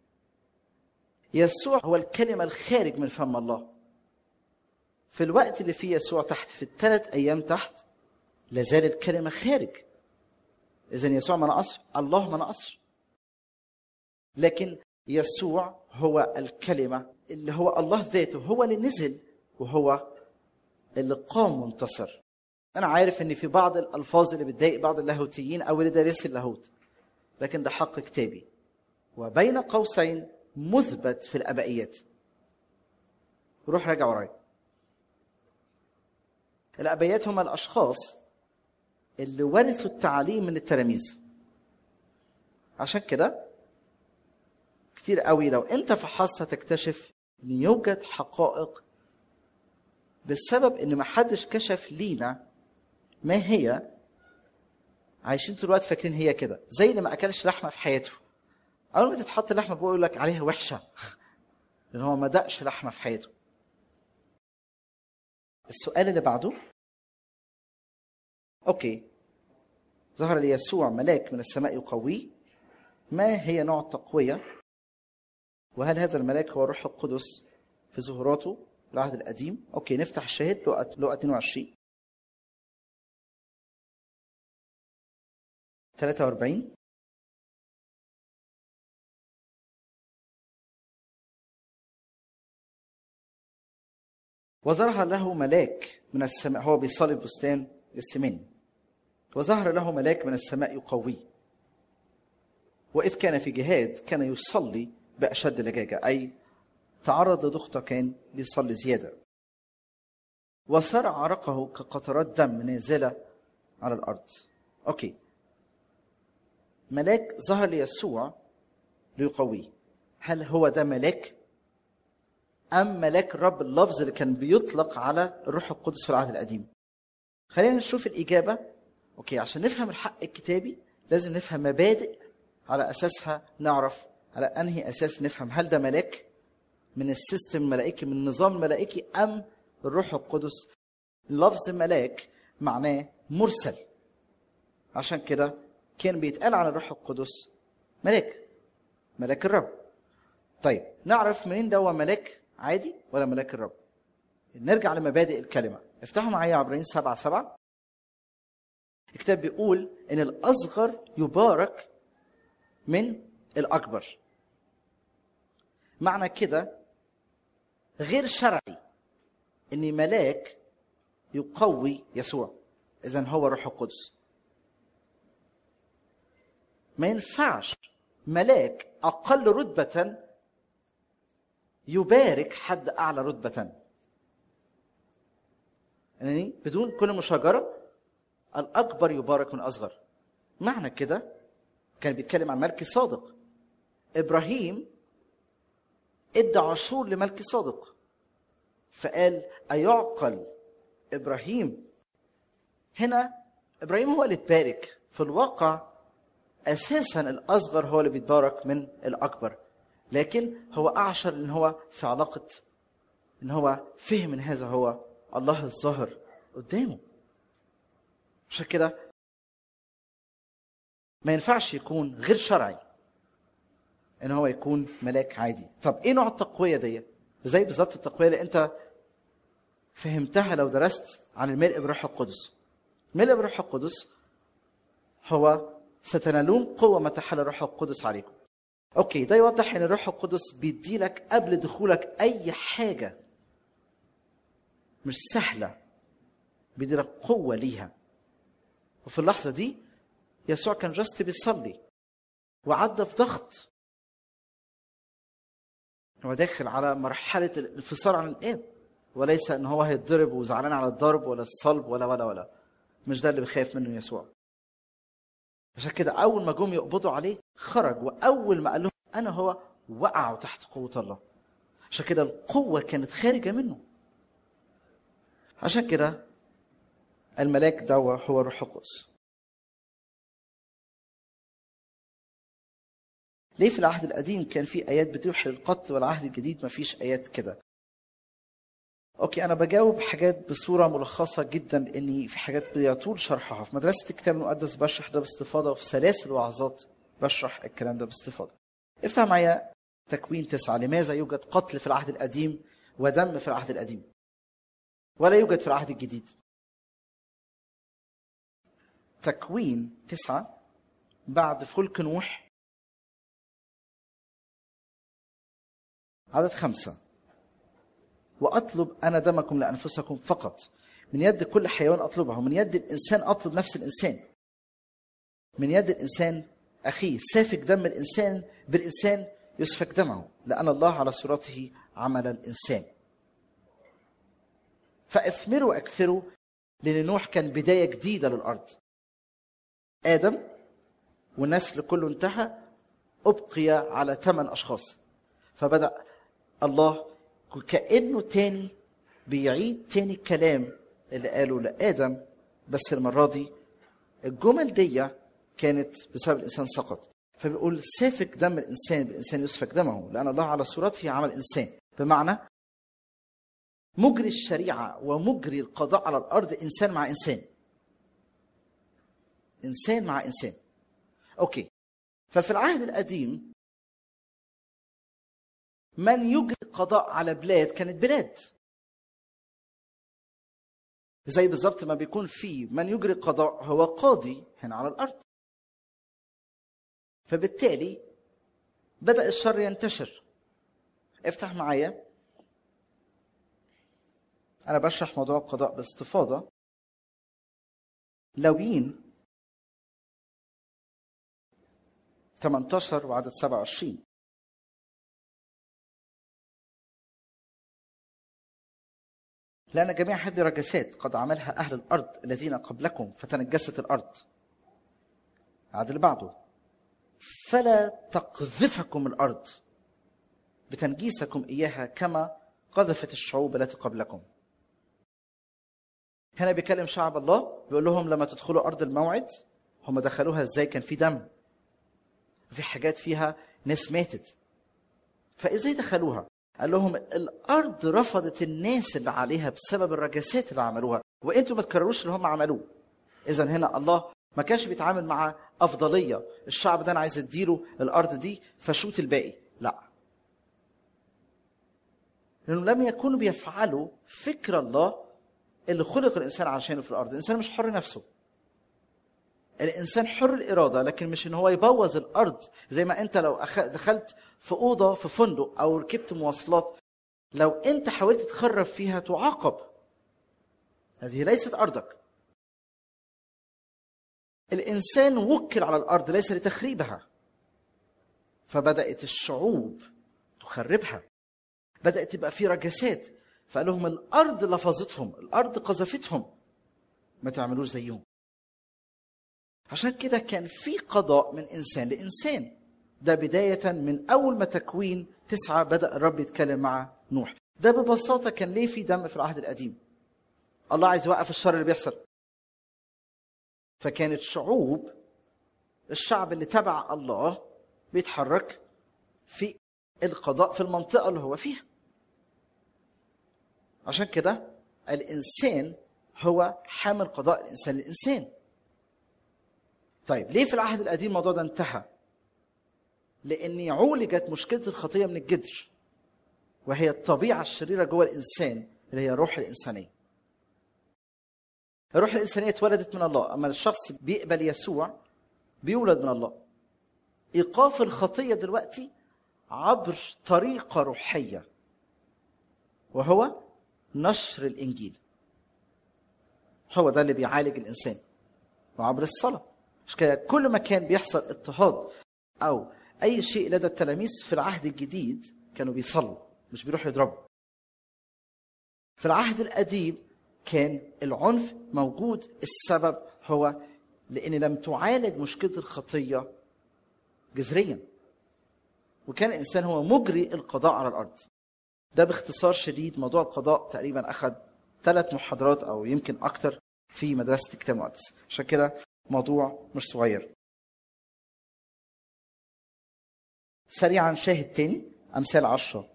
يسوع هو الكلمه الخارج من فم الله في الوقت اللي فيه يسوع تحت في الثلاث ايام تحت لازال الكلمه خارج اذا يسوع ما نقصش الله ما نقصش لكن يسوع هو الكلمه اللي هو الله ذاته هو اللي نزل وهو اللي قام منتصر انا عارف ان في بعض الالفاظ اللي بتضايق بعض اللاهوتيين او اللي دارس اللاهوت لكن ده حق كتابي وبين قوسين مثبت في الابائيات روح راجع ورايا الابائيات هم الاشخاص اللي ورثوا التعليم من التلاميذ عشان كده كتير قوي لو انت فحصت هتكتشف ان يوجد حقائق بسبب ان ما حدش كشف لينا ما هي عايشين طول الوقت فاكرين هي كده زي اللي ما اكلش لحمه في حياته اول ما تتحط اللحمه بيقول لك عليها وحشه لان هو ما دقش لحمه في حياته السؤال اللي بعده اوكي ظهر ليسوع ملاك من السماء يقويه ما هي نوع التقويه وهل هذا الملاك هو الروح القدس في ظهوراته العهد القديم اوكي نفتح الشاهد لقى لقى 22 43 وظهر له ملاك من السماء هو بيصلي بستان السمين وظهر له ملاك من السماء يقويه وإذ كان في جهاد كان يصلي بأشد لجاجة أي تعرض لضغطة كان بيصلي زيادة وصار عرقه كقطرات دم نازلة على الأرض أوكي ملاك ظهر ليسوع ليقويه هل هو ده ملاك أم ملاك الرب اللفظ اللي كان بيطلق على الروح القدس في العهد القديم خلينا نشوف الإجابة أوكي عشان نفهم الحق الكتابي لازم نفهم مبادئ على أساسها نعرف على أنهي أساس نفهم هل ده ملاك من السيستم الملائكي من النظام الملائكي أم الروح القدس لفظ ملاك معناه مرسل عشان كده كان بيتقال عن الروح القدس ملاك ملاك الرب طيب نعرف منين ده هو ملاك عادي ولا ملاك الرب نرجع لمبادئ الكلمة افتحوا معايا عبرين سبعة سبعة الكتاب بيقول ان الاصغر يبارك من الاكبر معنى كده غير شرعي ان ملاك يقوي يسوع اذا هو الروح القدس ما ينفعش ملاك اقل رتبه يبارك حد اعلى رتبه يعني بدون كل مشاجره الاكبر يبارك من الاصغر معنى كده كان بيتكلم عن ملك صادق ابراهيم ادى عاشور لملك صادق فقال ايعقل ابراهيم هنا ابراهيم هو اللي اتبارك في الواقع اساسا الاصغر هو اللي بيتبارك من الاكبر لكن هو اعشر ان هو في علاقه ان هو فهم ان هذا هو الله الظاهر قدامه عشان كده ما ينفعش يكون غير شرعي ان هو يكون ملاك عادي طب ايه نوع التقويه دي زي بالظبط التقويه اللي انت فهمتها لو درست عن الملء بروح القدس ملء بروح القدس هو ستنالون قوة متى حل الروح القدس عليكم اوكي ده يوضح ان الروح القدس بيدي لك قبل دخولك اي حاجة مش سهلة بيدي لك قوة ليها وفي اللحظة دي يسوع كان جاست بيصلي وعدى في ضغط هو داخل على مرحلة الانفصال عن الآب وليس ان هو هيتضرب وزعلان على الضرب ولا الصلب ولا ولا ولا مش ده اللي بيخاف منه يسوع عشان كده اول ما جم يقبضوا عليه خرج واول ما قال لهم انا هو وقعوا تحت قوه الله عشان كده القوه كانت خارجه منه عشان كده الملاك دوا هو الروح القدس ليه في العهد القديم كان في ايات بتوحي للقتل والعهد الجديد ما فيش ايات كده اوكي انا بجاوب حاجات بصوره ملخصه جدا لاني في حاجات بيطول شرحها في مدرسه الكتاب المقدس بشرح ده باستفاضه وفي سلاسل وعظات بشرح الكلام ده باستفاضه افتح معايا تكوين تسعة لماذا يوجد قتل في العهد القديم ودم في العهد القديم ولا يوجد في العهد الجديد تكوين تسعة بعد فلك نوح عدد خمسة وأطلب أنا دمكم لأنفسكم فقط من يد كل حيوان أطلبه من يد الإنسان أطلب نفس الإنسان من يد الإنسان أخيه سافك دم الإنسان بالإنسان يسفك دمه لأن الله على صورته عمل الإنسان فاثمروا واكثروا لان نوح كان بدايه جديده للارض ادم والنسل كله انتهى ابقي على ثمان اشخاص فبدا الله كانه تاني بيعيد تاني الكلام اللي قاله لادم بس المره دي الجمل دي كانت بسبب الانسان سقط فبيقول سافك دم الانسان بالانسان يسفك دمه لان الله على صورته عمل انسان بمعنى مجري الشريعه ومجري القضاء على الارض انسان مع انسان انسان مع انسان اوكي ففي العهد القديم من يجري القضاء على بلاد كانت بلاد زي بالظبط ما بيكون في من يجري القضاء هو قاضي هنا على الارض فبالتالي بدا الشر ينتشر افتح معايا انا بشرح موضوع القضاء باستفاضه لويين 18 وعدد 27 لأن جميع هذه الرجسات قد عملها أهل الأرض الذين قبلكم فتنجست الأرض العدد اللي بعده فلا تقذفكم الأرض بتنجيسكم إياها كما قذفت الشعوب التي قبلكم هنا بيكلم شعب الله بيقول لهم لما تدخلوا أرض الموعد هم دخلوها إزاي كان في دم في حاجات فيها ناس ماتت فإزاي دخلوها قال لهم الارض رفضت الناس اللي عليها بسبب الرجاسات اللي عملوها وانتوا ما تكرروش اللي هم عملوه اذا هنا الله ما كانش بيتعامل مع افضليه الشعب ده انا عايز اديله الارض دي فشوت الباقي لا لانهم لم يكونوا بيفعلوا فكر الله اللي خلق الانسان عشانه في الارض الانسان مش حر نفسه الانسان حر الاراده لكن مش ان هو يبوظ الارض زي ما انت لو أخ... دخلت في اوضه في فندق او ركبت مواصلات لو انت حاولت تخرب فيها تعاقب هذه ليست ارضك الانسان وكل على الارض ليس لتخريبها فبدات الشعوب تخربها بدات تبقى في رجسات فقال لهم الارض لفظتهم الارض قذفتهم ما تعملوش زيهم عشان كده كان في قضاء من انسان لانسان ده بدايه من اول ما تكوين تسعه بدا الرب يتكلم مع نوح ده ببساطه كان ليه في دم في العهد القديم الله عايز يوقف الشر اللي بيحصل فكانت شعوب الشعب اللي تبع الله بيتحرك في القضاء في المنطقة اللي هو فيها عشان كده الإنسان هو حامل قضاء الإنسان للإنسان طيب ليه في العهد القديم الموضوع ده انتهى لأن عولجت مشكلة الخطية من الجذر وهي الطبيعة الشريرة جوه الإنسان اللي هي الروح الإنسانية الروح الإنسانية اتولدت من الله أما الشخص بيقبل يسوع بيولد من الله إيقاف الخطية دلوقتي عبر طريقة روحية وهو نشر الإنجيل هو ده اللي بيعالج الإنسان وعبر الصلاة مش كده كل ما كان بيحصل اضطهاد أو أي شيء لدى التلاميذ في العهد الجديد كانوا بيصلوا مش بيروحوا يضربوا في العهد القديم كان العنف موجود السبب هو لان لم تعالج مشكله الخطيه جذريا وكان الانسان هو مجري القضاء على الارض ده باختصار شديد موضوع القضاء تقريبا اخذ ثلاث محاضرات او يمكن اكتر في مدرسه الكتاب المقدس عشان كده موضوع مش صغير سريعا شاهد تاني امثال عشرة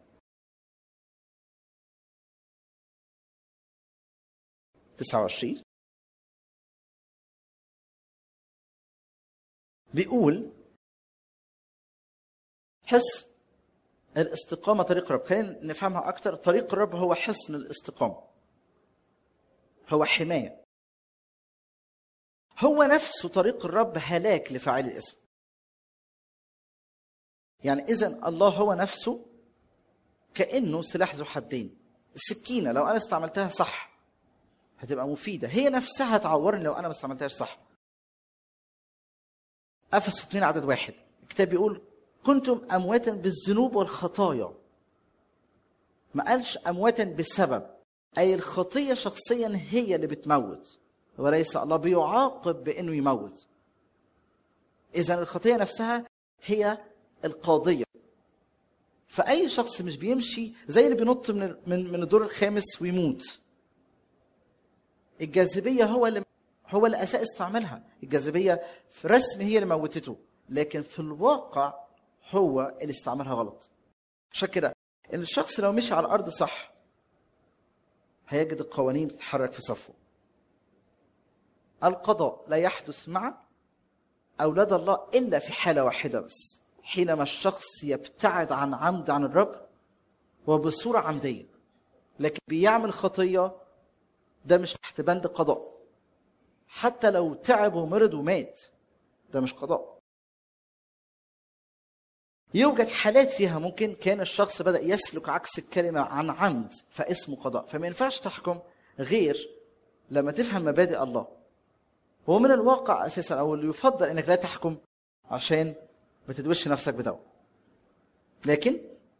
تسعة وعشرين بيقول حس الاستقامة طريق الرب خلينا نفهمها أكتر طريق الرب هو حصن الاستقامة هو حماية هو نفسه طريق الرب هلاك لفاعل الاسم يعني إذا الله هو نفسه كأنه سلاح ذو حدين السكينة لو أنا استعملتها صح هتبقى مفيدة هي نفسها تعورني لو أنا ما استعملتهاش صح أفسس 2 عدد واحد الكتاب بيقول كنتم أمواتا بالذنوب والخطايا ما قالش أمواتا بسبب أي الخطية شخصيا هي اللي بتموت وليس الله بيعاقب بأنه يموت إذا الخطية نفسها هي القاضية فأي شخص مش بيمشي زي اللي بينط من من من الدور الخامس ويموت الجاذبية هو اللي هو اللي أساء استعمالها الجاذبية في رسم هي اللي موتته لكن في الواقع هو اللي استعملها غلط عشان كده ان الشخص لو مشي على الارض صح هيجد القوانين بتتحرك في صفه القضاء لا يحدث مع اولاد الله الا في حاله واحده بس حينما الشخص يبتعد عن عمد عن الرب وبصوره عمديه لكن بيعمل خطيه ده مش تحت بند قضاء حتى لو تعب ومرض ومات ده مش قضاء يوجد حالات فيها ممكن كان الشخص بدا يسلك عكس الكلمه عن عمد فاسمه قضاء فما ينفعش تحكم غير لما تفهم مبادئ الله هو من الواقع اساسا او اللي يفضل انك لا تحكم عشان ما تدوش نفسك بدواء لكن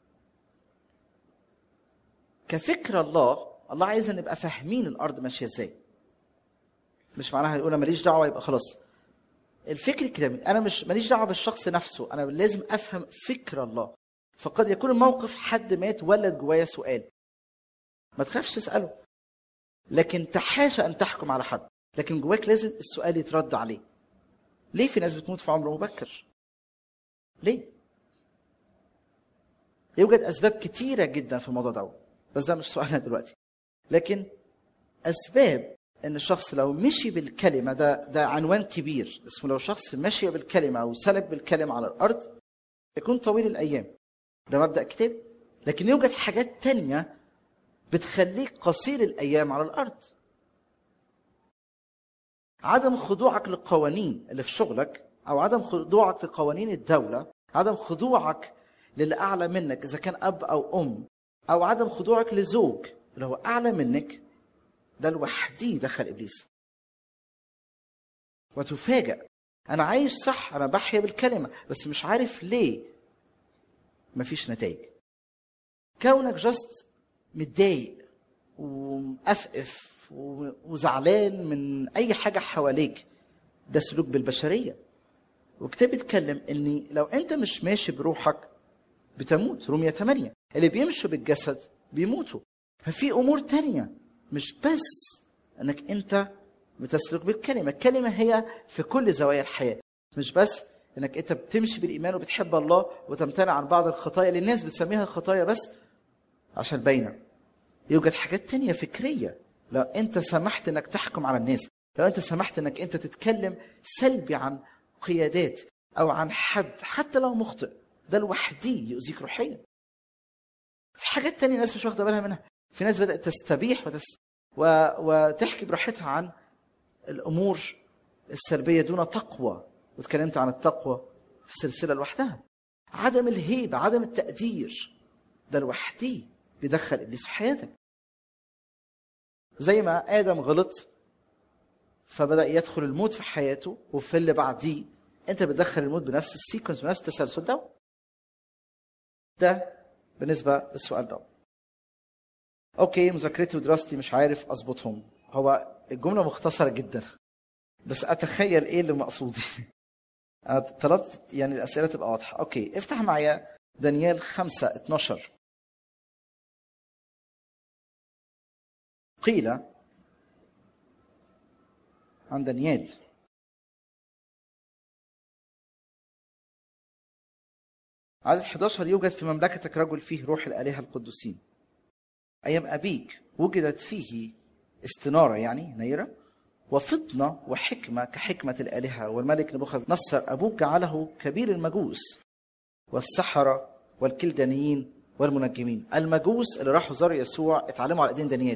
كفكر الله الله عايز نبقى فاهمين الارض ماشيه ازاي مش معناها يقول ماليش دعوه يبقى خلاص الفكر الكتابي انا مش ماليش دعوه بالشخص نفسه انا لازم افهم فكر الله فقد يكون الموقف حد مات ولد جوايا سؤال ما تخافش تساله لكن تحاشى ان تحكم على حد لكن جواك لازم السؤال يترد عليه ليه في ناس بتموت في عمر مبكر ليه يوجد اسباب كتيره جدا في الموضوع ده بس ده مش سؤالنا دلوقتي لكن اسباب ان الشخص لو مشي بالكلمه ده ده عنوان كبير اسمه لو شخص مشي بالكلمه او سلك بالكلمه على الارض يكون طويل الايام ده مبدا كتاب لكن يوجد حاجات تانية بتخليك قصير الايام على الارض عدم خضوعك للقوانين اللي في شغلك او عدم خضوعك لقوانين الدوله عدم خضوعك للي اعلى منك اذا كان اب او ام او عدم خضوعك لزوج اللي هو اعلى منك ده لوحدي دخل ابليس وتفاجأ انا عايش صح انا بحيا بالكلمه بس مش عارف ليه مفيش نتائج كونك جاست متضايق ومقفقف وزعلان من اي حاجه حواليك ده سلوك بالبشريه وكتاب بيتكلم ان لو انت مش ماشي بروحك بتموت رومية 8 اللي بيمشوا بالجسد بيموتوا ففي امور تانية مش بس انك انت بتسلك بالكلمه الكلمه هي في كل زوايا الحياه مش بس انك انت بتمشي بالايمان وبتحب الله وتمتنع عن بعض الخطايا اللي الناس بتسميها خطايا بس عشان باينه يوجد حاجات تانية فكريه لو انت سمحت انك تحكم على الناس لو انت سمحت انك انت تتكلم سلبي عن قيادات او عن حد حتى لو مخطئ ده لوحده يؤذيك روحيا في حاجات تانية الناس مش واخده بالها منها في ناس بدات تستبيح وتس... و... وتحكي براحتها عن الامور السلبيه دون تقوى واتكلمت عن التقوى في سلسله لوحدها عدم الهيبه عدم التقدير ده لوحده بيدخل ابليس في حياتك زي ما ادم غلط فبدا يدخل الموت في حياته وفي اللي بعديه انت بتدخل الموت بنفس السيكونس بنفس التسلسل ده ده بالنسبه للسؤال ده اوكي مذاكرتي ودراستي مش عارف اظبطهم هو الجمله مختصره جدا بس اتخيل ايه اللي مقصودي انا طلبت يعني الاسئله تبقى واضحه اوكي افتح معايا دانيال 5 12 قيل عن دانيال عدد 11 يوجد في مملكتك رجل فيه روح الآلهة القدوسين أيام أبيك وجدت فيه استنارة يعني نيرة وفطنة وحكمة كحكمة الآلهة والملك نبوخذ نصر أبوك جعله كبير المجوس والسحرة والكلدانيين والمنجمين المجوس اللي راحوا زاروا يسوع اتعلموا على ايدين دانيال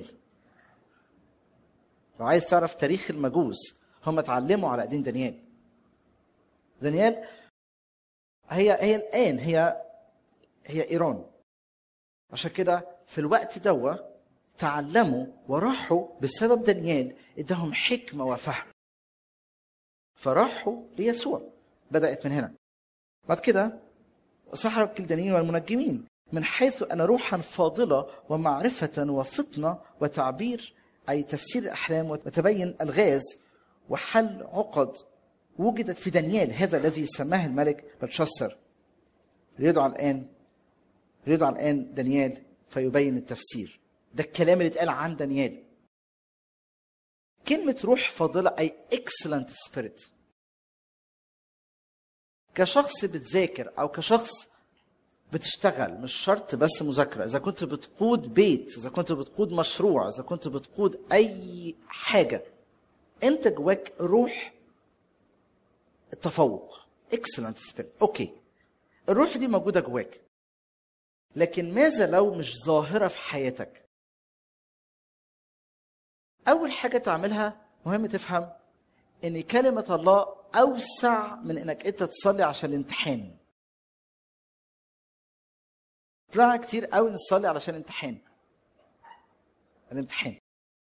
لو عايز تعرف تاريخ المجوس هم اتعلموا على ايدين دانيال دانيال هي هي الان هي هي ايران عشان كده في الوقت دوا تعلموا وراحوا بسبب دانيال اداهم حكمه وفهم فراحوا ليسوع بدات من هنا بعد كده سحر الكلدانيين والمنجمين من حيث ان روحا فاضله ومعرفه وفطنه وتعبير اي تفسير الاحلام وتبين الغاز وحل عقد وجدت في دانيال هذا الذي سماه الملك بلشسر ليدعى الان ليدعى الان دانيال فيبين التفسير ده الكلام اللي اتقال عن دانيال كلمة روح فاضلة أي excellent spirit كشخص بتذاكر أو كشخص بتشتغل مش شرط بس مذاكرة إذا كنت بتقود بيت إذا كنت بتقود مشروع إذا كنت بتقود أي حاجة أنت جواك روح التفوق excellent spirit أوكي الروح دي موجودة جواك لكن ماذا لو مش ظاهرة في حياتك أول حاجة تعملها مهم تفهم إن كلمة الله أوسع من إنك أنت تصلي عشان الامتحان طلعنا كتير قوي نصلي علشان الامتحان الامتحان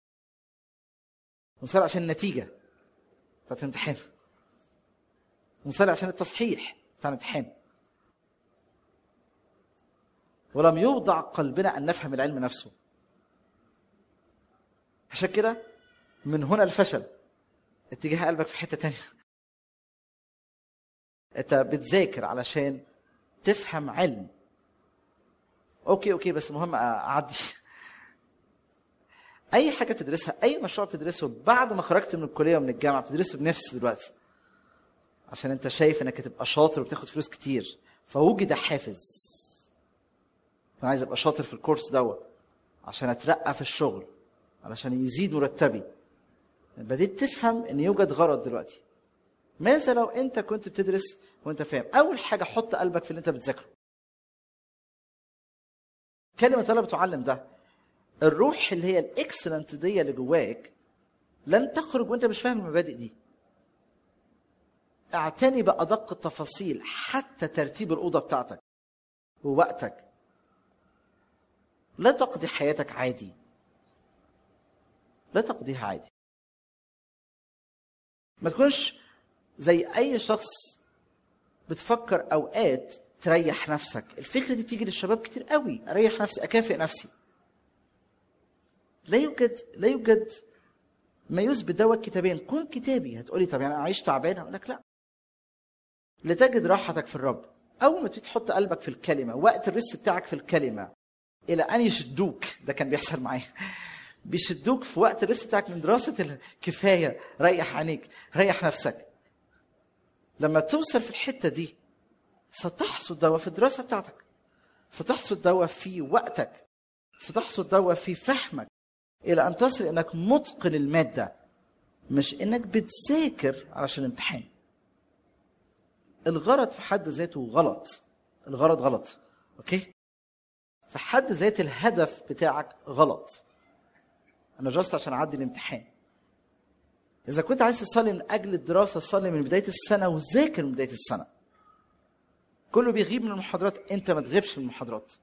ونصلي عشان النتيجة بتاعت الامتحان ونصلي عشان التصحيح بتاع الامتحان ولم يوضع قلبنا ان نفهم العلم نفسه عشان كده من هنا الفشل اتجاه قلبك في حته تانية انت بتذاكر علشان تفهم علم اوكي اوكي بس مهم اعدي اي حاجه بتدرسها اي مشروع بتدرسه بعد ما خرجت من الكليه ومن الجامعه بتدرسه بنفس دلوقتي عشان انت شايف انك هتبقى شاطر وبتاخد فلوس كتير فوجد حافز انا عايز ابقى شاطر في الكورس دوت عشان اترقى في الشغل علشان يزيد مرتبي بديت تفهم ان يوجد غرض دلوقتي ماذا لو انت كنت بتدرس وانت فاهم اول حاجه حط قلبك في اللي انت بتذاكره كلمه الله بتعلم ده الروح اللي هي الاكسلنت دي اللي جواك لن تخرج وانت مش فاهم المبادئ دي اعتني بادق التفاصيل حتى ترتيب الاوضه بتاعتك ووقتك لا تقضي حياتك عادي لا تقضيها عادي ما تكونش زي اي شخص بتفكر اوقات تريح نفسك الفكره دي بتيجي للشباب كتير قوي اريح نفسي اكافئ نفسي لا يوجد لا يوجد ما يثبت دوت كتابيا كن كتابي هتقولي طب يعني انا عايش تعبان اقول لك لا لتجد راحتك في الرب اول ما تبتدي تحط قلبك في الكلمه وقت الريست بتاعك في الكلمه الى ان يشدوك ده كان بيحصل معايا بيشدوك في وقت الريست بتاعك من دراسه الكفايه ريح عينيك ريح نفسك لما توصل في الحته دي ستحصد دواء في الدراسه بتاعتك ستحصد دواء في وقتك ستحصد دواء في فهمك الى ان تصل انك متقن الماده مش انك بتذاكر علشان الامتحان الغرض في حد ذاته غلط الغرض غلط اوكي في حد ذات الهدف بتاعك غلط انا جاست عشان اعدي الامتحان اذا كنت عايز تصلي من اجل الدراسه صلي من بدايه السنه وذاكر من بدايه السنه كله بيغيب من المحاضرات انت ما تغيبش من المحاضرات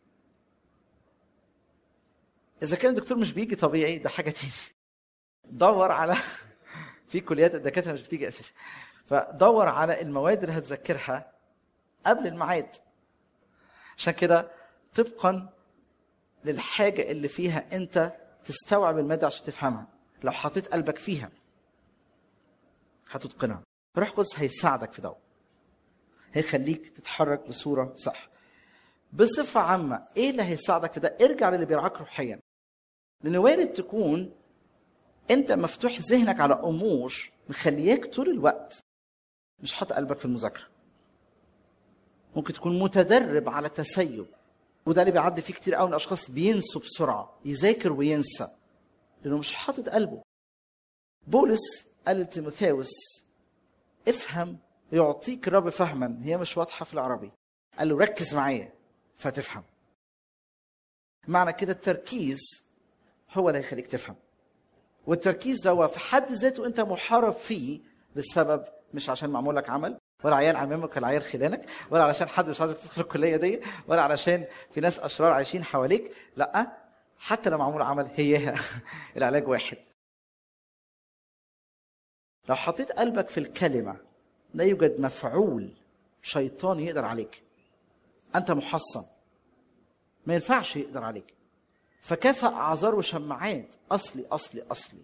اذا كان الدكتور مش بيجي طبيعي ده حاجه تاني دور على في كليات الدكاتره مش بتيجي اساسا فدور على المواد اللي هتذاكرها قبل الميعاد عشان كده طبقا للحاجه اللي فيها انت تستوعب الماده عشان تفهمها لو حطيت قلبك فيها هتتقنها روح القدس هيساعدك في ده هيخليك تتحرك بصوره صح بصفه عامه ايه اللي هيساعدك في ده ارجع للي بيرعاك روحيا لان وارد تكون انت مفتوح ذهنك على امور مخلياك طول الوقت مش حاطط قلبك في المذاكره ممكن تكون متدرب على تسيب وده اللي بيعدي فيه كتير قوي من الاشخاص بينسوا بسرعه يذاكر وينسى لانه مش حاطط قلبه بولس قال لتيموثاوس افهم يعطيك الرب فهما هي مش واضحه في العربي قال له ركز معايا فتفهم معنى كده التركيز هو اللي هيخليك تفهم والتركيز ده في حد ذاته انت محارب فيه بسبب مش عشان معمول لك عمل ولا عيال عمامك ولا عيال خلانك ولا علشان حد مش عايزك تدخل الكليه دي ولا علشان في ناس اشرار عايشين حواليك لا حتى لو معمول عمل هي العلاج واحد لو حطيت قلبك في الكلمه لا يوجد مفعول شيطان يقدر عليك انت محصن ما ينفعش يقدر عليك فكافأ اعذار وشماعات اصلي اصلي اصلي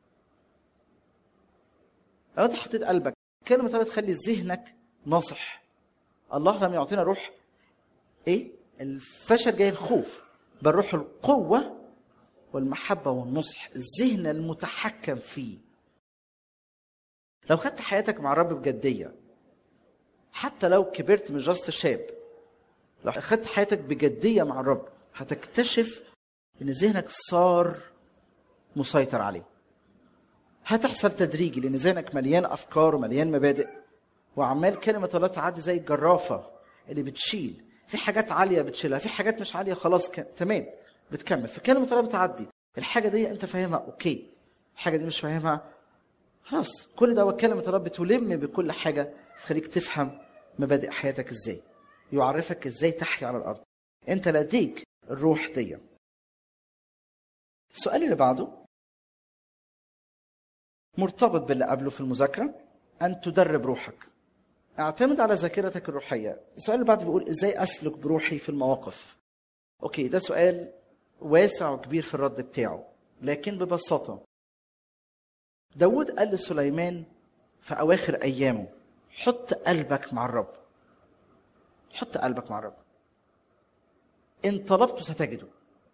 لو انت حطيت قلبك كلمه الله تخلي ذهنك ناصح الله لم يعطينا روح ايه الفشل جاي الخوف بل روح القوه والمحبه والنصح الذهن المتحكم فيه لو خدت حياتك مع الرب بجديه حتى لو كبرت مش جاست شاب لو خدت حياتك بجديه مع الرب هتكتشف ان ذهنك صار مسيطر عليه هتحصل تدريجي لان ذهنك مليان افكار ومليان مبادئ وعمال كلمه الله تعدي زي الجرافه اللي بتشيل في حاجات عاليه بتشيلها في حاجات مش عاليه خلاص ك... تمام بتكمل فكلمه الله بتعدي الحاجه دي انت فاهمها اوكي الحاجه دي مش فاهمها خلاص كل ده كلمه الله بتلم بكل حاجه تخليك تفهم مبادئ حياتك ازاي يعرفك ازاي تحيا على الارض انت لديك الروح دي السؤال اللي بعده مرتبط باللي قبله في المذاكرة أن تدرب روحك اعتمد على ذاكرتك الروحية السؤال اللي بعده بيقول إزاي أسلك بروحي في المواقف أوكي ده سؤال واسع وكبير في الرد بتاعه لكن ببساطة داود قال لسليمان في أواخر أيامه حط قلبك مع الرب حط قلبك مع الرب إن طلبته ستجده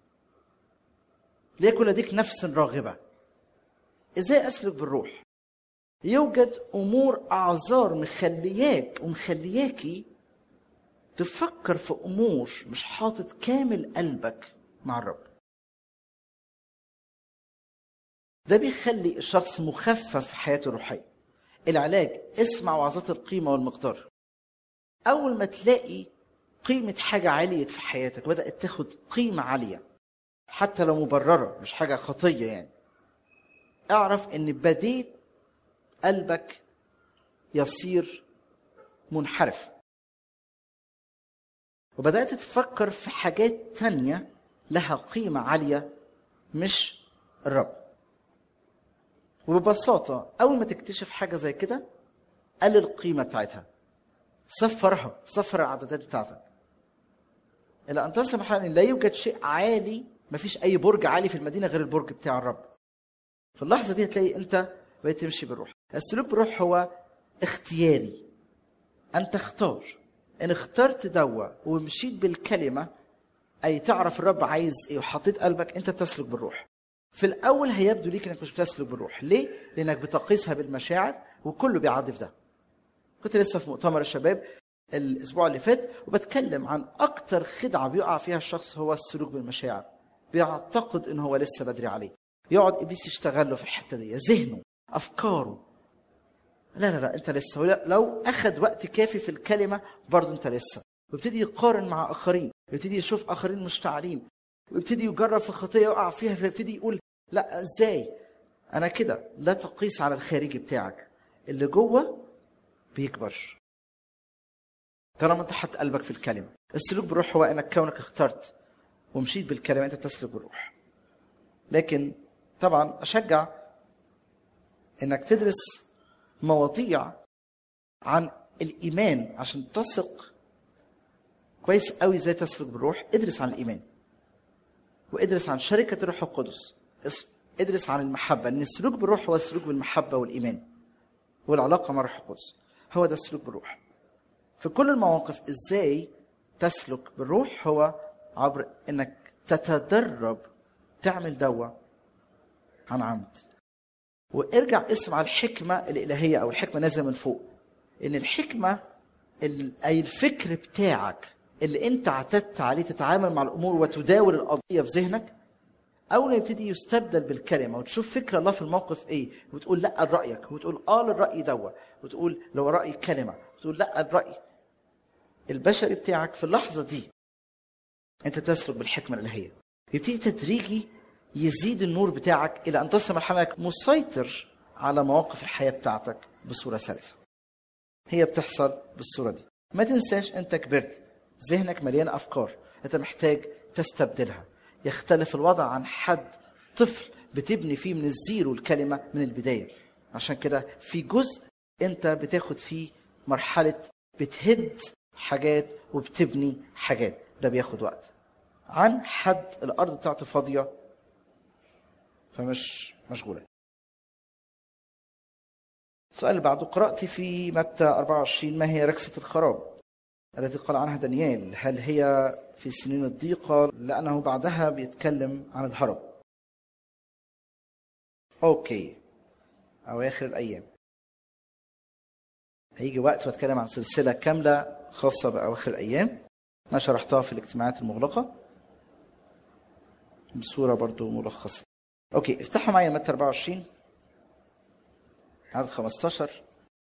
ليكن لديك نفس راغبة ازاي اسلك بالروح يوجد امور اعذار مخلياك ومخلياكي تفكر في امور مش حاطط كامل قلبك مع الرب ده بيخلي الشخص مخفف في حياته الروحيه العلاج اسمع وعظات القيمه والمقدار اول ما تلاقي قيمه حاجه عليت في حياتك بدات تاخد قيمه عاليه حتى لو مبرره مش حاجه خطيه يعني اعرف ان بديت قلبك يصير منحرف وبدأت تفكر في حاجات تانية لها قيمة عالية مش الرب وببساطة أول ما تكتشف حاجة زي كده قلل القيمة بتاعتها صفرها صفر العدادات بتاعتك إلى أن تصل مرحلة إن لا يوجد شيء عالي مفيش أي برج عالي في المدينة غير البرج بتاع الرب في اللحظة دي هتلاقي أنت بقيت تمشي بالروح السلوك بالروح هو اختياري أن تختار إن اخترت دوا ومشيت بالكلمة أي تعرف الرب عايز إيه وحطيت قلبك أنت بتسلك بالروح في الأول هيبدو ليك إنك مش بتسلك بالروح ليه؟ لأنك بتقيسها بالمشاعر وكله بيعدي في ده كنت لسه في مؤتمر الشباب الأسبوع اللي فات وبتكلم عن أكتر خدعة بيقع فيها الشخص هو السلوك بالمشاعر بيعتقد إن هو لسه بدري عليه يقعد إبليس يشتغل له في الحتة دي ذهنه أفكاره لا لا لا انت لسه ولا- لو اخذ وقت كافي في الكلمه برضه انت لسه ويبتدي يقارن مع اخرين ويبتدي يشوف اخرين مشتعلين ويبتدي يجرب في خطيه يقع فيها فيبتدي يقول لا ازاي انا كده لا تقيس على الخارجي بتاعك اللي جوه بيكبر طالما انت حط قلبك في الكلمه السلوك بالروح هو انك كونك اخترت ومشيت بالكلمه انت بتسلك بالروح لكن طبعا اشجع انك تدرس مواضيع عن الايمان عشان تثق كويس قوي ازاي تسلك بالروح ادرس عن الايمان وادرس عن شركه الروح القدس اس- ادرس عن المحبه ان السلوك بالروح هو السلوك بالمحبه والايمان والعلاقه مع الروح القدس هو ده السلوك بالروح في كل المواقف ازاي تسلك بالروح هو عبر انك تتدرب تعمل دوا عن عمد وارجع اسمع الحكمة الإلهية أو الحكمة نازلة من فوق إن الحكمة ال- أي الفكر بتاعك اللي أنت اعتدت عليه تتعامل مع الأمور وتداول القضية في ذهنك أول ما يبتدي يستبدل بالكلمة وتشوف فكرة الله في الموقف إيه وتقول لا لرأيك وتقول آه للرأي دوا وتقول لو رأي كلمة وتقول لا الرأي البشري بتاعك في اللحظة دي أنت بتسلك بالحكمة الإلهية يبتدي تدريجي يزيد النور بتاعك الى ان تصل مرحله انك مسيطر على مواقف الحياه بتاعتك بصوره سلسه. هي بتحصل بالصوره دي. ما تنساش انت كبرت ذهنك مليان افكار انت محتاج تستبدلها. يختلف الوضع عن حد طفل بتبني فيه من الزيرو الكلمه من البدايه. عشان كده في جزء انت بتاخد فيه مرحله بتهد حاجات وبتبني حاجات ده بياخد وقت. عن حد الارض بتاعته فاضيه فمش مشغولة السؤال اللي بعده قرأت في متى 24 ما هي ركسة الخراب التي قال عنها دانيال هل هي في سنين الضيقة لأنه بعدها بيتكلم عن الهرب أوكي أواخر الأيام هيجي وقت واتكلم عن سلسلة كاملة خاصة بأواخر الأيام أنا شرحتها في الاجتماعات المغلقة بصورة برضو ملخصة اوكي افتحوا معايا متى 24 عدد 15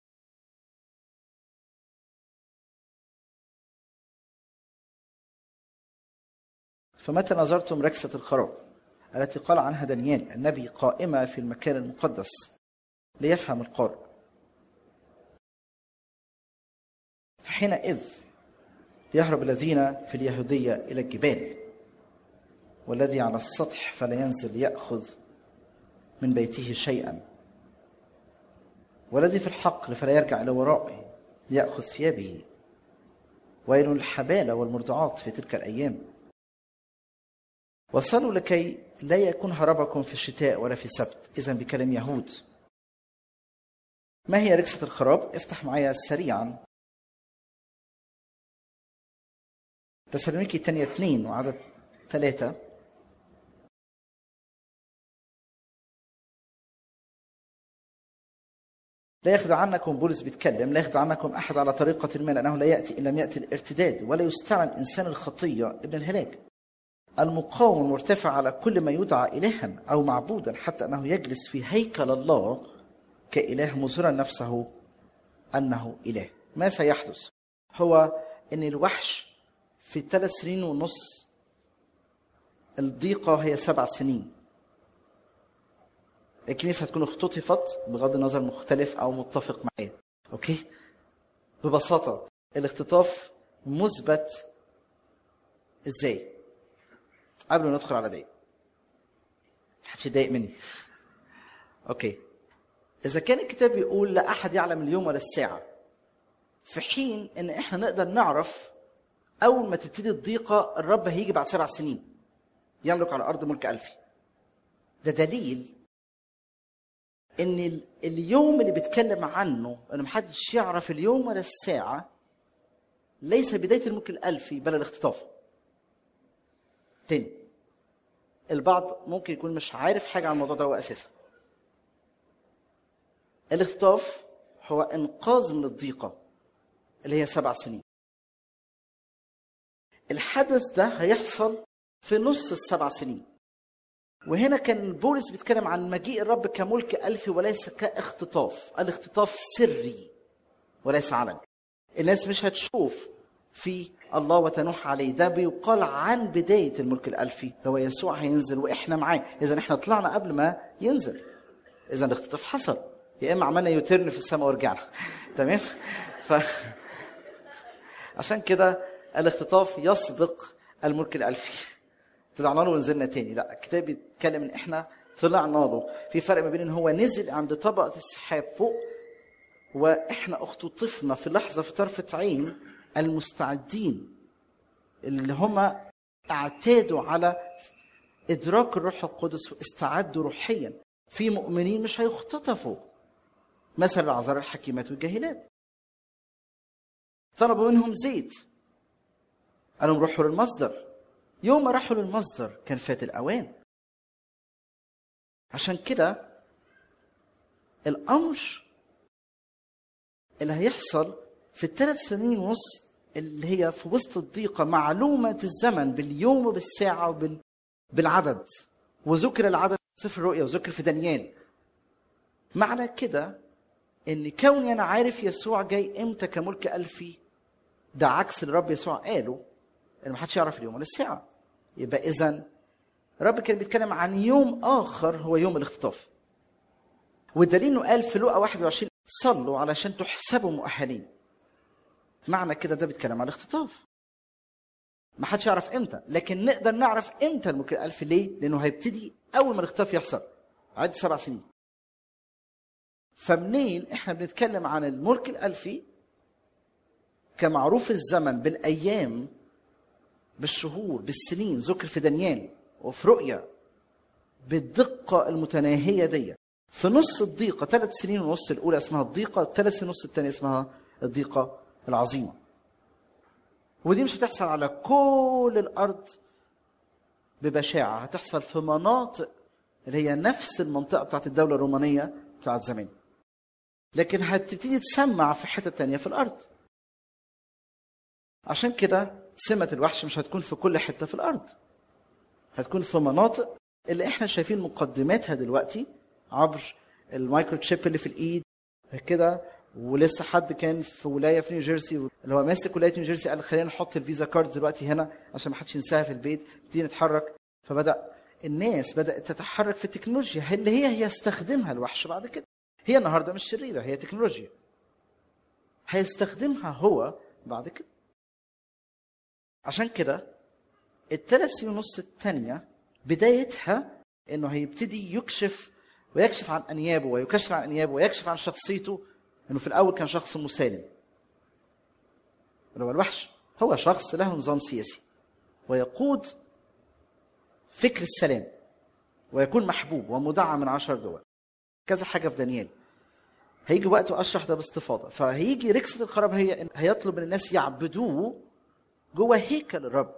فمتى نظرتم ركسة الخراب التي قال عنها دانيال النبي قائمة في المكان المقدس ليفهم القارئ فحينئذ يهرب الذين في اليهودية إلى الجبال والذي على السطح فلا ينزل ياخذ من بيته شيئا والذي في الحقل فلا يرجع الى ورائه لياخذ ثيابه ويل الحبالة والمرضعات في تلك الايام وصلوا لكي لا يكون هربكم في الشتاء ولا في السبت اذا بكلام يهود ما هي ركسة الخراب افتح معايا سريعا تسالونيكي الثانية اثنين وعدد ثلاثة لا يخدعنكم بولس بيتكلم لا يخدعنكم احد على طريقه ما لانه لا ياتي ان لم ياتي الارتداد ولا يستعلن انسان الخطيه ابن الهلاك المقاوم مرتفع على كل ما يدعى الها او معبودا حتى انه يجلس في هيكل الله كاله مظهرا نفسه انه اله ما سيحدث هو ان الوحش في ثلاث سنين ونص الضيقه هي سبع سنين الكنيسه هتكون اختطفت بغض النظر مختلف او متفق معايا اوكي ببساطه الاختطاف مثبت ازاي قبل ما ندخل على دقيقه محدش يتضايق مني اوكي اذا كان الكتاب بيقول لا احد يعلم اليوم ولا الساعه في حين ان احنا نقدر نعرف اول ما تبتدي الضيقه الرب هيجي بعد سبع سنين يملك على الارض ملك الفي ده دليل ان ال- اليوم اللي بيتكلم عنه ان محدش يعرف اليوم ولا الساعه ليس بدايه الملك الالفي بل الاختطاف تاني البعض ممكن يكون مش عارف حاجه عن الموضوع ده هو اساسا الاختطاف هو انقاذ من الضيقه اللي هي سبع سنين الحدث ده هيحصل في نص السبع سنين وهنا كان بولس بيتكلم عن مجيء الرب كملك ألفي وليس كاختطاف الاختطاف سري وليس علني الناس مش هتشوف في الله وتنوح عليه ده بيقال عن بداية الملك الألفي هو يسوع هينزل وإحنا معاه إذا إحنا طلعنا قبل ما ينزل إذا الاختطاف حصل يا إما عملنا يوترن في السماء ورجعنا تمام ف عشان كده الاختطاف يسبق الملك الألفي طلعنا له ونزلنا تاني لا الكتاب بيتكلم ان احنا طلعنا له في فرق ما بين ان هو نزل عند طبقه السحاب فوق واحنا اختطفنا في لحظه في طرفه عين المستعدين اللي هم اعتادوا على ادراك الروح القدس واستعدوا روحيا في مؤمنين مش هيختطفوا مثل العذراء الحكيمات والجاهلات طلبوا منهم زيت قالوا روحوا للمصدر يوم ما راحوا للمصدر كان فات الاوان عشان كده الامر اللي هيحصل في الثلاث سنين ونص اللي هي في وسط الضيقه معلومه الزمن باليوم وبالساعه وبال بالعدد وذكر العدد في سفر الرؤيا وذكر في دانيال معنى كده ان كوني انا عارف يسوع جاي امتى كملك الفي ده عكس اللي الرب يسوع قاله ان ما حدش يعرف اليوم ولا الساعه يبقى اذا الرب كان بيتكلم عن يوم اخر هو يوم الاختطاف والدليل انه قال في لوقا 21 صلوا علشان تحسبوا مؤهلين معنى كده ده بيتكلم عن الاختطاف ما حدش يعرف امتى لكن نقدر نعرف امتى الملك الالف ليه لانه هيبتدي اول ما الاختطاف يحصل عد سبع سنين فمنين احنا بنتكلم عن الملك الالفي كمعروف الزمن بالايام بالشهور بالسنين ذكر في دانيال وفي رؤيا بالدقة المتناهية دي في نص الضيقة ثلاث سنين ونص الأولى اسمها الضيقة الثلاث سنين ونص الثانية اسمها الضيقة العظيمة ودي مش هتحصل على كل الأرض ببشاعة هتحصل في مناطق اللي هي نفس المنطقة بتاعت الدولة الرومانية بتاعت زمان لكن هتبتدي تسمع في حتة تانية في الأرض عشان كده سمة الوحش مش هتكون في كل حتة في الأرض هتكون في مناطق اللي احنا شايفين مقدماتها دلوقتي عبر المايكرو تشيب اللي في الإيد كده ولسه حد كان في ولايه في نيوجيرسي اللي هو ماسك ولايه نيوجيرسي قال خلينا نحط الفيزا كارد دلوقتي هنا عشان ما حدش ينساها في البيت نبتدي نتحرك فبدا الناس بدات تتحرك في التكنولوجيا اللي هي هيستخدمها الوحش بعد كده هي النهارده مش شريره هي تكنولوجيا هيستخدمها هو بعد كده عشان كده الثلاث سنين ونص الثانية بدايتها انه هيبتدي يكشف ويكشف عن انيابه ويكشف عن انيابه ويكشف عن شخصيته انه في الاول كان شخص مسالم اللي هو الوحش هو شخص له نظام سياسي ويقود فكر السلام ويكون محبوب ومدعم من عشر دول كذا حاجه في دانيال هيجي وقت واشرح ده باستفاضه فهيجي ركسه الخراب هي هيطلب من الناس يعبدوه جوه هيكل الرب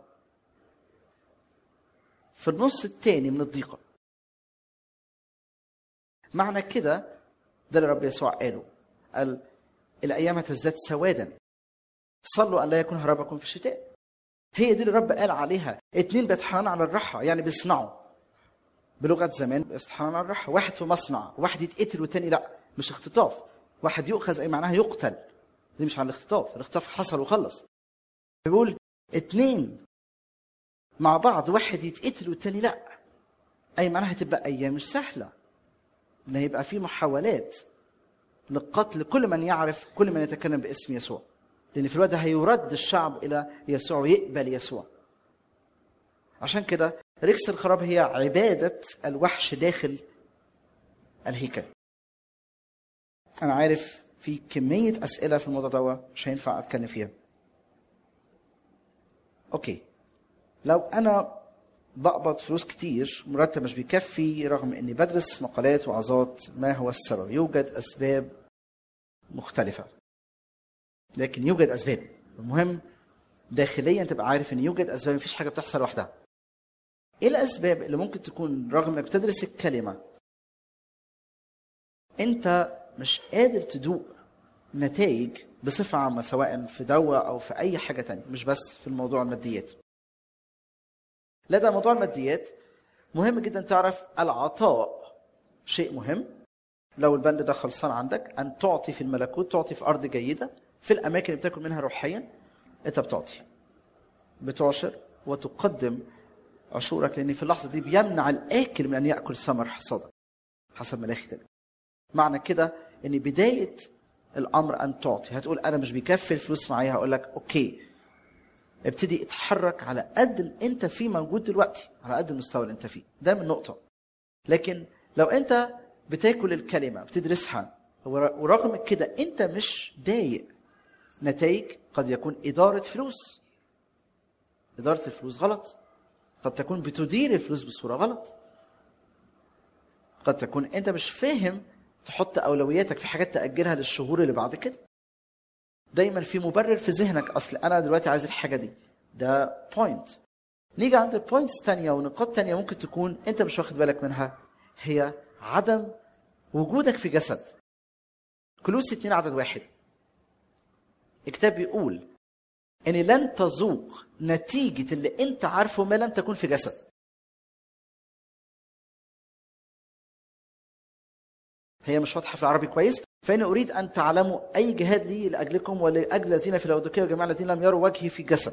في النص الثاني من الضيقه معنى كده ده اللي رب يسوع قاله قال الايام هتزداد سوادا صلوا ان لا يكون هربكم في الشتاء هي دي اللي الرب قال عليها اتنين بيتحنن على الراحه يعني بيصنعوا بلغه زمان بيتحنن على الراحه واحد في مصنع واحد يتقتل والتاني لا مش اختطاف واحد يؤخذ اي معناها يقتل دي مش عن الاختطاف الاختطاف حصل وخلص بيقول اتنين مع بعض واحد يتقتل والتاني لا اي معناها هتبقى ايام مش سهله ان هيبقى في محاولات لقتل كل من يعرف كل من يتكلم باسم يسوع لان في الوقت ده هيرد الشعب الى يسوع ويقبل يسوع عشان كده ركس الخراب هي عباده الوحش داخل الهيكل انا عارف في كميه اسئله في الموضوع ده مش هينفع اتكلم فيها اوكي لو انا بقبض فلوس كتير مرتب مش بيكفي رغم اني بدرس مقالات وعظات ما هو السبب يوجد اسباب مختلفه لكن يوجد اسباب المهم داخليا تبقى عارف ان يوجد اسباب مفيش حاجه بتحصل لوحدها ايه الاسباب اللي ممكن تكون رغم انك بتدرس الكلمه انت مش قادر تدوق نتائج بصفه عامه سواء في دواء او في اي حاجه تانية مش بس في الموضوع الماديات لا ده موضوع الماديات مهم جدا تعرف العطاء شيء مهم لو البند ده خلصان عندك ان تعطي في الملكوت تعطي في ارض جيده في الاماكن اللي بتاكل منها روحيا انت بتعطي بتعشر وتقدم عشورك لان في اللحظه دي بيمنع الاكل من ان ياكل ثمر حصادك حسب ملاخي تاني معنى كده ان بدايه الامر ان تعطي هتقول انا مش بيكفي الفلوس معايا هقول لك اوكي ابتدي اتحرك على قد اللي انت فيه موجود دلوقتي على قد المستوى اللي انت فيه ده من نقطه لكن لو انت بتاكل الكلمه بتدرسها ورغم كده انت مش ضايق نتائج قد يكون اداره فلوس اداره الفلوس غلط قد تكون بتدير الفلوس بصوره غلط قد تكون انت مش فاهم تحط اولوياتك في حاجات تاجلها للشهور اللي بعد كده دايما في مبرر في ذهنك اصل انا دلوقتي عايز الحاجه دي ده بوينت نيجي عند بوينتس تانية ونقاط تانية ممكن تكون انت مش واخد بالك منها هي عدم وجودك في جسد كلوس اتنين عدد واحد الكتاب بيقول ان لن تذوق نتيجة اللي انت عارفه ما لم تكن في جسد هي مش واضحة في العربي كويس فإن أريد أن تعلموا أي جهاد لي لأجلكم ولأجل الذين في الأودوكية وجميع الذين لم يروا وجهي في جسد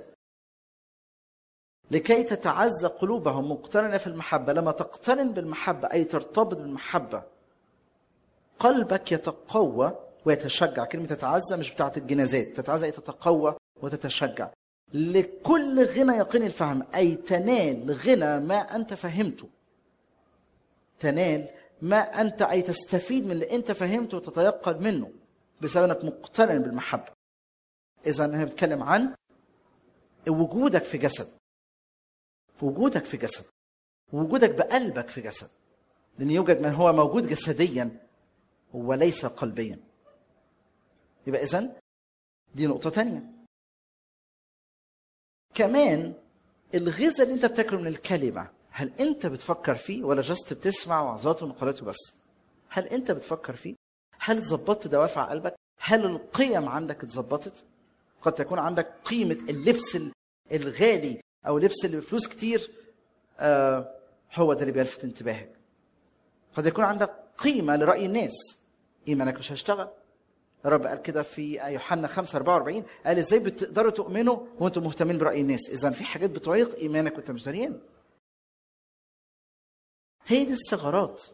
لكي تتعزى قلوبهم مقترنة في المحبة لما تقترن بالمحبة أي ترتبط بالمحبة قلبك يتقوى ويتشجع كلمة تتعزى مش بتاعت الجنازات تتعزى أي تتقوى وتتشجع لكل غنى يقين الفهم أي تنال غنى ما أنت فهمته تنال ما أنت أي تستفيد من اللي أنت فهمته وتتيقن منه بسبب أنك مقترن بالمحبة إذا أنا بتكلم عن وجودك في جسد وجودك في جسد وجودك بقلبك في جسد لأن يوجد من هو موجود جسديا وليس قلبيا يبقى إذن دي نقطة تانية كمان الغذاء اللي انت بتاكله من الكلمة هل انت بتفكر فيه ولا جست بتسمع وعظات ومقالات وبس هل انت بتفكر فيه هل ظبطت دوافع قلبك هل القيم عندك اتظبطت قد تكون عندك قيمة اللبس الغالي أو لبس اللي بفلوس كتير آه هو ده اللي بيلفت انتباهك قد يكون عندك قيمة لرأي الناس إيمانك مش هيشتغل الرب قال كده في يوحنا 5 44 قال ازاي بتقدروا تؤمنوا وانتم مهتمين برأي الناس اذا في حاجات بتعيق ايمانك وانت مش دريان هي دي الثغرات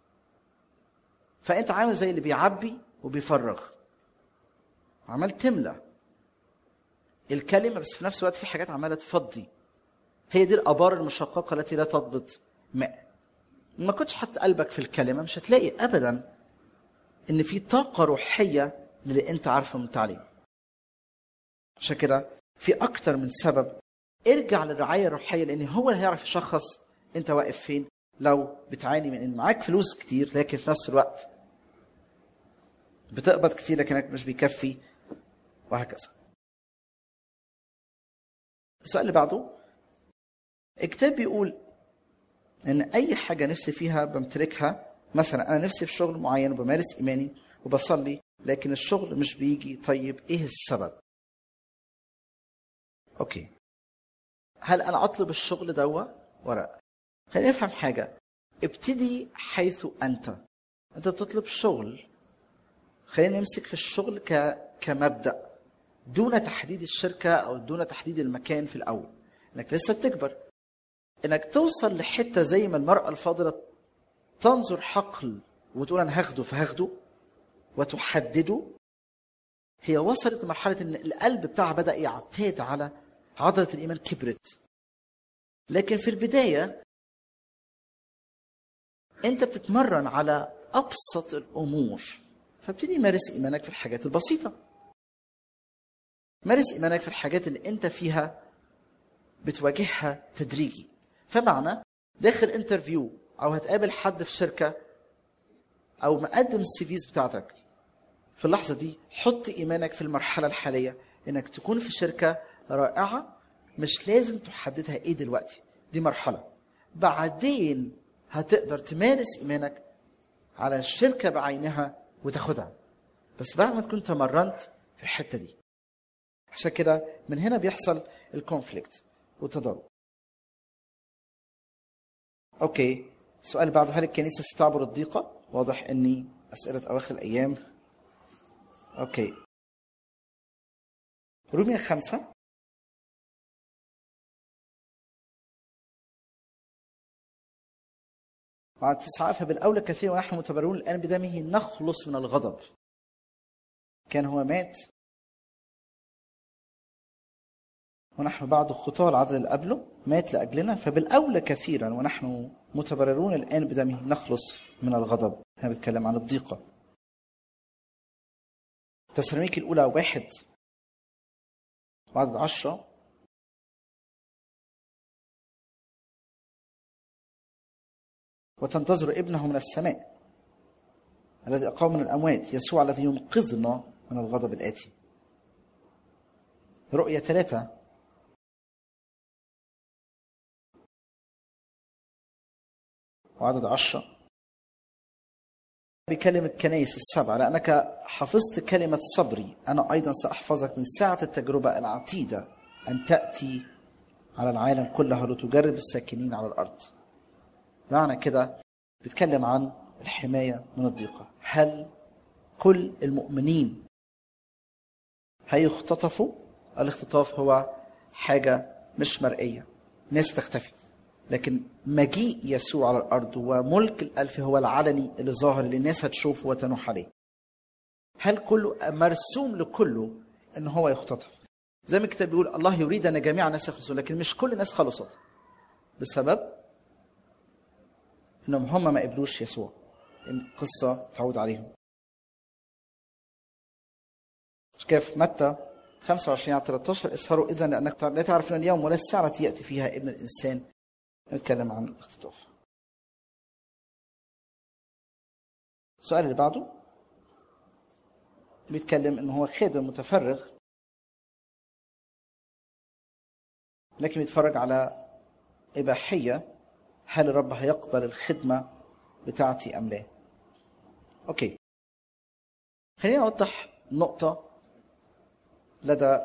فانت عامل زي اللي بيعبي وبيفرغ عمال تملى الكلمة بس في نفس الوقت في حاجات عمالة تفضي هي دي الآبار المشققة التي لا تضبط ماء ما كنتش حط قلبك في الكلمة مش هتلاقي أبدا إن في طاقة روحية للي أنت عارفه من التعليم عشان كده في أكتر من سبب ارجع للرعاية الروحية لأن هو اللي هيعرف يشخص أنت واقف فين لو بتعاني من إن معاك فلوس كتير لكن في نفس الوقت بتقبض كتير لكنك مش بيكفي وهكذا السؤال اللي بعده الكتاب بيقول ان اي حاجه نفسي فيها بمتلكها مثلا انا نفسي في شغل معين وبمارس ايماني وبصلي لكن الشغل مش بيجي طيب ايه السبب اوكي هل انا اطلب الشغل دوا ولا خلينا نفهم حاجه ابتدي حيث انت انت بتطلب شغل خلينا نمسك في الشغل ك... كمبدا دون تحديد الشركه او دون تحديد المكان في الاول انك لسه بتكبر انك توصل لحته زي ما المراه الفاضله تنظر حقل وتقول انا هاخده فهاخده وتحدده هي وصلت لمرحله ان القلب بتاعها بدا يعتاد على عضله الايمان كبرت لكن في البدايه انت بتتمرن على ابسط الامور فابتدي مارس ايمانك في الحاجات البسيطه مارس ايمانك في الحاجات اللي انت فيها بتواجهها تدريجي فمعنى داخل انترفيو او هتقابل حد في شركه او مقدم السي فيز بتاعتك في اللحظه دي حط ايمانك في المرحله الحاليه انك تكون في شركه رائعه مش لازم تحددها ايه دلوقتي دي مرحله بعدين هتقدر تمارس ايمانك على الشركه بعينها وتاخدها بس بعد ما تكون تمرنت في الحته دي عشان كده من هنا بيحصل الكونفليكت والتضارب اوكي السؤال بعده هل الكنيسه ستعبر الضيقه واضح اني اسئله اواخر الايام اوكي رومية خمسة بعد تسعة فبالأولى كثيرا ونحن متبررون الآن بدمه نخلص من الغضب كان هو مات ونحن بعد خطاه العدد اللي قبله مات لأجلنا فبالأولى كثيرا ونحن متبررون الآن بدمه نخلص من الغضب هنا بيتكلم عن الضيقة تسالونيك الأولى واحد وعدد عشرة وتنتظر ابنه من السماء الذي أقام من الأموات يسوع الذي ينقذنا من الغضب الآتي رؤية ثلاثة وعدد عشرة بكلمة الكنائس السبعة لأنك حفظت كلمة صبري أنا أيضا سأحفظك من ساعة التجربة العتيدة أن تأتي على العالم كله لتجرب الساكنين على الأرض معنى كده بيتكلم عن الحماية من الضيقة هل كل المؤمنين هيختطفوا الاختطاف هو حاجة مش مرئية ناس تختفي لكن مجيء يسوع على الارض وملك الالف هو العلني اللي ظاهر اللي الناس هتشوفه وتنوح عليه هل كله مرسوم لكله ان هو يختطف زي ما الكتاب بيقول الله يريد ان جميع الناس يخلصون لكن مش كل الناس خلصت بسبب انهم هم ما قبلوش يسوع القصه تعود عليهم كده في متى 25 على 13 اسهروا اذا لانك لا تعرفون اليوم ولا الساعه التي ياتي فيها ابن الانسان نتكلم عن الاختطاف السؤال اللي بعده بيتكلم ان هو خادم متفرغ لكن بيتفرج على اباحيه هل الرب هيقبل الخدمه بتاعتي ام لا اوكي خليني اوضح نقطه لدى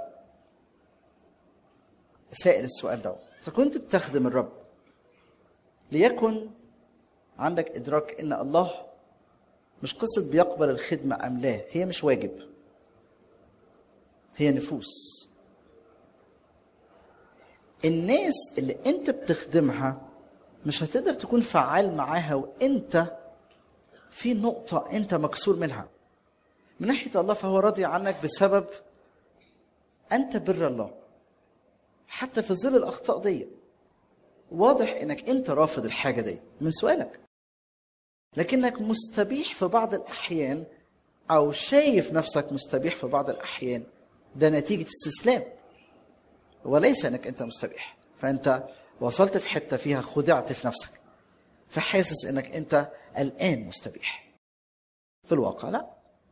سائل السؤال ده اذا كنت بتخدم الرب ليكن عندك ادراك ان الله مش قصه بيقبل الخدمه ام لا هي مش واجب هي نفوس الناس اللي انت بتخدمها مش هتقدر تكون فعال معاها وانت في نقطه انت مكسور منها من ناحيه الله فهو راضي عنك بسبب انت بر الله حتى في ظل الاخطاء دي واضح انك انت رافض الحاجه دي من سؤالك لكنك مستبيح في بعض الاحيان او شايف نفسك مستبيح في بعض الاحيان ده نتيجه استسلام وليس انك انت مستبيح فانت وصلت في حته فيها خدعت في نفسك فحاسس انك انت الان مستبيح في الواقع لا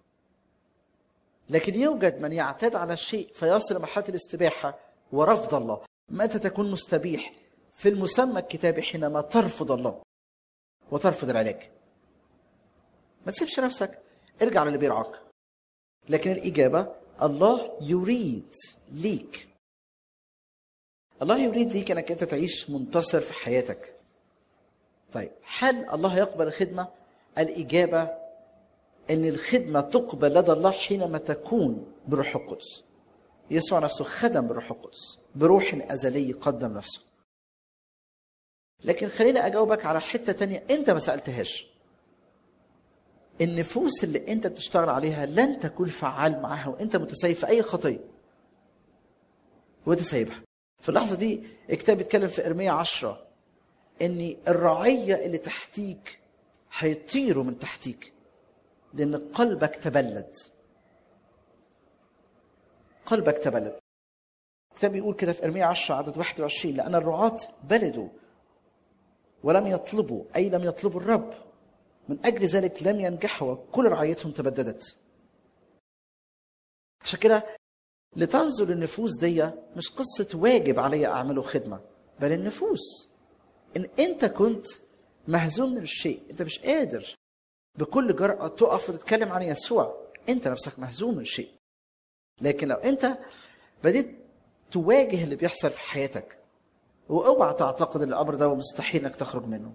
لكن يوجد من يعتاد على الشيء فيصل لمرحله الاستباحه ورفض الله متى تكون مستبيح في المسمى الكتابي حينما ترفض الله وترفض العلاج ما تسيبش نفسك ارجع للي بيرعاك لكن الاجابه الله يريد ليك الله يريد ليك انك انت تعيش منتصر في حياتك طيب هل الله يقبل الخدمه الاجابه ان الخدمه تقبل لدى الله حينما تكون بروح القدس يسوع نفسه خدم بالروح القدس بروح ازلي قدم نفسه لكن خليني اجاوبك على حته تانية انت ما سالتهاش النفوس اللي انت بتشتغل عليها لن تكون فعال معاها وانت متسيب في اي خطيه وانت سايبها في اللحظه دي الكتاب بيتكلم في ارميا عشرة ان الرعيه اللي تحتيك هيطيروا من تحتيك لان قلبك تبلد قلبك تبلد الكتاب بيقول كده في ارميا 10 عدد 21 لان الرعاة بلدوا ولم يطلبوا اي لم يطلبوا الرب من اجل ذلك لم ينجحوا وكل رعايتهم تبددت عشان كده لتنظر النفوس دي مش قصة واجب علي أعمله خدمة بل النفوس إن أنت كنت مهزوم من الشيء أنت مش قادر بكل جرأة تقف وتتكلم عن يسوع أنت نفسك مهزوم من شيء لكن لو أنت بديت تواجه اللي بيحصل في حياتك واوعى تعتقد ان الامر ده مستحيل انك تخرج منه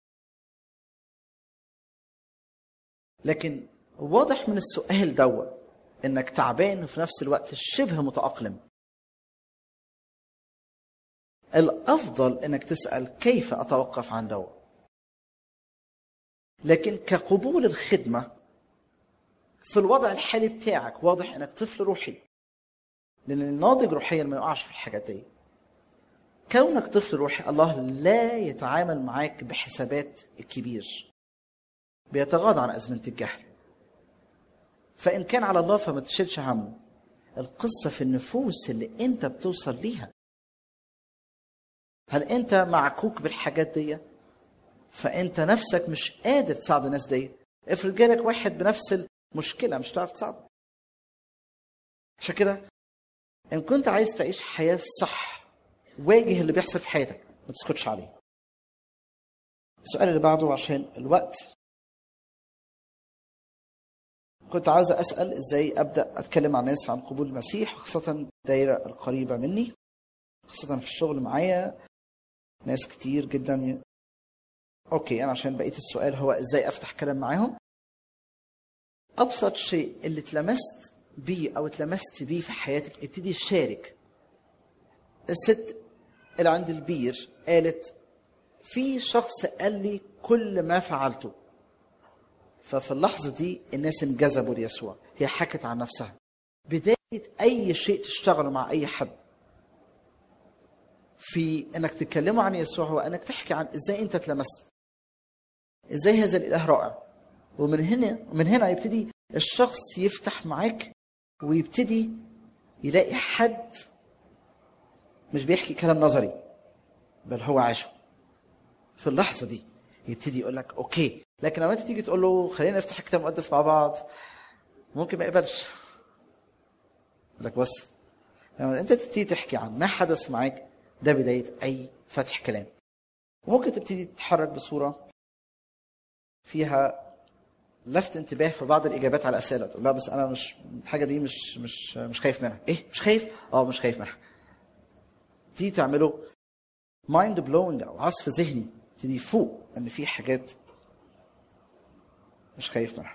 لكن واضح من السؤال دوت انك تعبان وفي نفس الوقت شبه متاقلم الافضل انك تسال كيف اتوقف عن دواء لكن كقبول الخدمه في الوضع الحالي بتاعك واضح انك طفل روحي لان الناضج روحيا ما يقعش في الحاجات دي كونك طفل روحي الله لا يتعامل معاك بحسابات الكبير بيتغاضى عن ازمنه الجهل فان كان على الله فما تشيلش همه القصه في النفوس اللي انت بتوصل ليها هل انت معكوك بالحاجات دي فانت نفسك مش قادر تساعد الناس دي افرض جالك واحد بنفس المشكله مش هتعرف تساعده عشان كده ان كنت عايز تعيش حياه صح واجه اللي بيحصل في حياتك ما تسكتش عليه السؤال اللي بعده عشان الوقت كنت عاوز اسال ازاي ابدا اتكلم مع الناس عن قبول المسيح خاصه الدايره القريبه مني خاصه في الشغل معايا ناس كتير جدا ي... اوكي انا عشان بقيه السؤال هو ازاي افتح كلام معاهم ابسط شيء اللي اتلمست بيه او اتلمست بيه في حياتك ابتدي شارك الست اللي عند البير قالت في شخص قال لي كل ما فعلته ففي اللحظة دي الناس انجذبوا ليسوع هي حكت عن نفسها بداية أي شيء تشتغله مع أي حد في انك تتكلموا عن يسوع هو انك تحكي عن ازاي انت اتلمست ازاي هذا الاله رائع ومن هنا من هنا يبتدي الشخص يفتح معاك ويبتدي يلاقي حد مش بيحكي كلام نظري بل هو عاشه في اللحظه دي يبتدي يقول لك اوكي لكن لما انت تيجي تقول له خلينا نفتح الكتاب المقدس مع بعض ممكن ما يقبلش يقول لك بص لما انت تبتدي تحكي عن ما حدث معاك ده بدايه اي فتح كلام وممكن تبتدي تتحرك بصوره فيها لفت انتباه في بعض الاجابات على الاسئله تقول لا بس انا مش الحاجه دي مش مش مش خايف منها ايه مش خايف اه مش خايف منها تيجي تعمله مايند بلوينج او عصف ذهني تبتدي فوق ان في حاجات مش خايف منها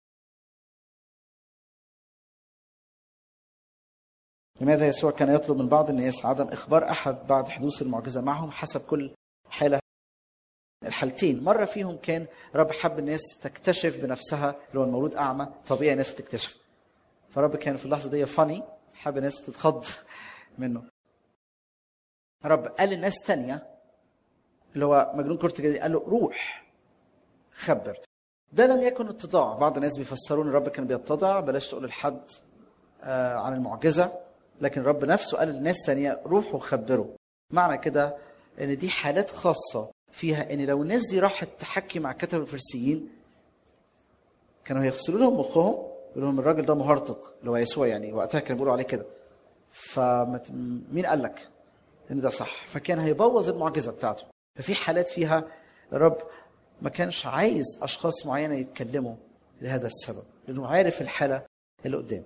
لماذا يسوع كان يطلب من بعض الناس عدم اخبار احد بعد حدوث المعجزه معهم حسب كل حاله الحالتين مرة فيهم كان رب حب الناس تكتشف بنفسها اللي هو المولود أعمى طبيعي الناس تكتشف فرب كان في اللحظة دي فاني حب الناس تتخض منه رب قال للناس تانية اللي هو مجنون كرة جديد قال له روح خبر ده لم يكن اتضاع بعض الناس بيفسرون الرب كان بيتضع بلاش تقول لحد آه عن المعجزة لكن الرب نفسه قال للناس تانية روحوا خبروا معنى كده ان دي حالات خاصة فيها ان لو الناس دي راحت تحكي مع كتب الفريسيين كانوا هيغسلوا لهم مخهم يقولوا لهم الراجل ده مهرطق اللي هو يسوع يعني وقتها كانوا بيقولوا عليه كده فمين قال لك ان ده صح فكان هيبوظ المعجزه بتاعته ففي حالات فيها الرب ما كانش عايز اشخاص معينه يتكلموا لهذا السبب لانه عارف الحاله اللي قدام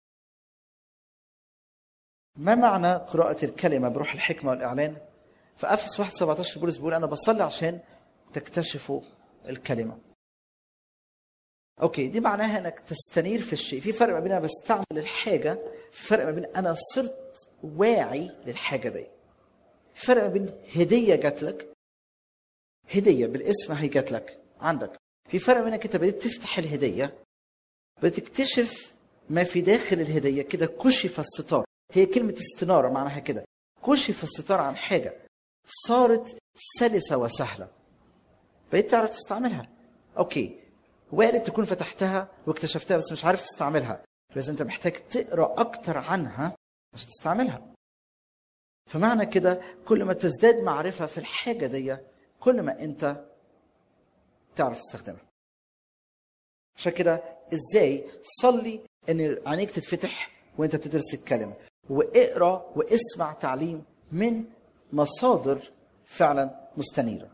ما معنى قراءة الكلمة بروح الحكمة والإعلان؟ في أفس 1 17 بولس بيقول أنا بصلي عشان تكتشفوا الكلمة. أوكي دي معناها إنك تستنير في الشيء، في فرق ما بين أنا بستعمل الحاجة، في فرق ما بين أنا صرت واعي للحاجة دي. في فرق ما بين هدية جات لك هدية بالاسم هي جات لك عندك. في فرق بين إنك أنت بديت تفتح الهدية بتكتشف ما في داخل الهدية كده كشف الستار هي كلمة استنارة معناها كده كشف الستار عن حاجة صارت سلسة وسهلة بقيت تعرف تستعملها أوكي وارد تكون فتحتها واكتشفتها بس مش عارف تستعملها بس أنت محتاج تقرأ أكتر عنها عشان تستعملها فمعنى كده كل ما تزداد معرفة في الحاجة دي كل ما أنت تعرف تستخدمها عشان كده ازاي صلي ان عينيك تتفتح وانت بتدرس الكلمه واقرا واسمع تعليم من مصادر فعلا مستنيره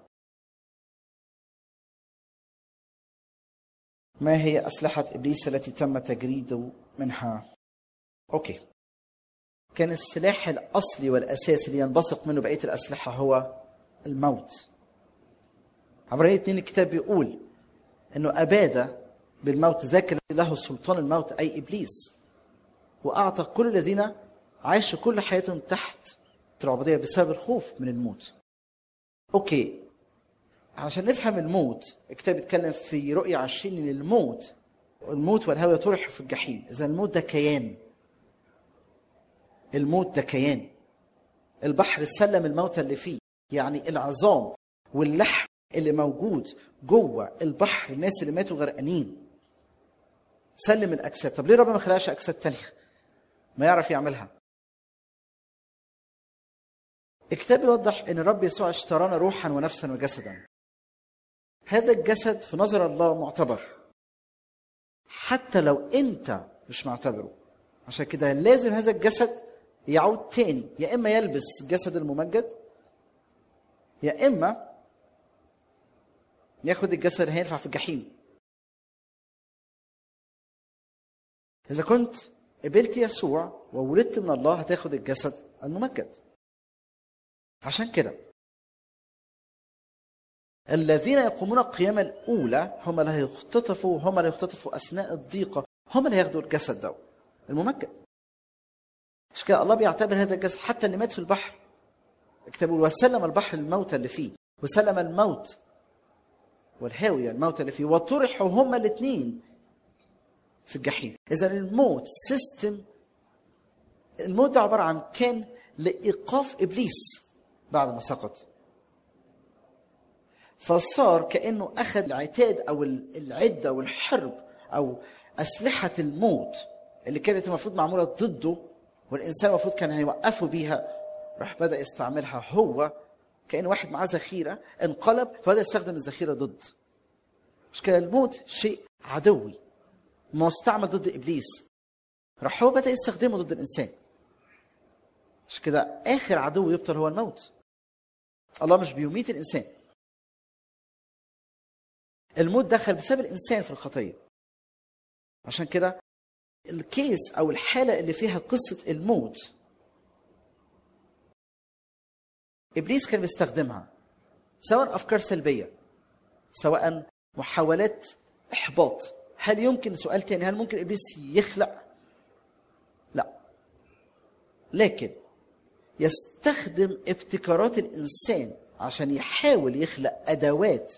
ما هي اسلحه ابليس التي تم تجريده منها اوكي كان السلاح الاصلي والاساسي اللي ينبثق منه بقيه الاسلحه هو الموت عبرانية اتنين الكتاب بيقول انه اباد بالموت ذاك الذي له سلطان الموت اي ابليس واعطى كل الذين عاشوا كل حياتهم تحت العبوديه بسبب الخوف من الموت. اوكي عشان نفهم الموت الكتاب بيتكلم في رؤيا 20 ان الموت الموت والهوى طرح في الجحيم، اذا الموت ده كيان. الموت ده كيان. البحر سلم الموتى اللي فيه، يعني العظام واللحم اللي موجود جوه البحر الناس اللي ماتوا غرقانين سلم الاجساد طب ليه ربنا ما خلقش اجساد تانية ما يعرف يعملها الكتاب يوضح ان الرب يسوع اشترانا روحا ونفسا وجسدا هذا الجسد في نظر الله معتبر حتى لو انت مش معتبره عشان كده لازم هذا الجسد يعود تاني يا اما يلبس الجسد الممجد يا اما ياخد الجسد اللي هينفع في الجحيم إذا كنت قبلت يسوع وولدت من الله هتاخد الجسد الممجد عشان كده الذين يقومون القيامة الأولى هم اللي هيختطفوا هم اللي هيختطفوا أثناء الضيقة هم اللي هياخدوا الجسد ده الممجد مش كده الله بيعتبر هذا الجسد حتى اللي مات في البحر الكتاب يقول وسلم البحر الموتى اللي فيه وسلم الموت والهاوية الموتى اللي فيه وطرحوا هما الاثنين في الجحيم إذا الموت سيستم الموت ده عبارة عن كان لإيقاف إبليس بعد ما سقط فصار كأنه أخذ العتاد أو العدة والحرب أو أسلحة الموت اللي كانت المفروض معمولة ضده والإنسان المفروض كان هيوقفه بيها راح بدأ يستعملها هو كأن واحد معاه ذخيرة انقلب فبدأ يستخدم الذخيرة ضد مش كده الموت شيء عدوي مستعمل ضد إبليس راح هو بدأ يستخدمه ضد الإنسان مش كده آخر عدو يبطل هو الموت الله مش بيميت الإنسان الموت دخل بسبب الإنسان في الخطية عشان كده الكيس أو الحالة اللي فيها قصة الموت ابليس كان بيستخدمها سواء افكار سلبيه سواء محاولات احباط هل يمكن سؤال تاني هل ممكن ابليس يخلق لا لكن يستخدم ابتكارات الانسان عشان يحاول يخلق ادوات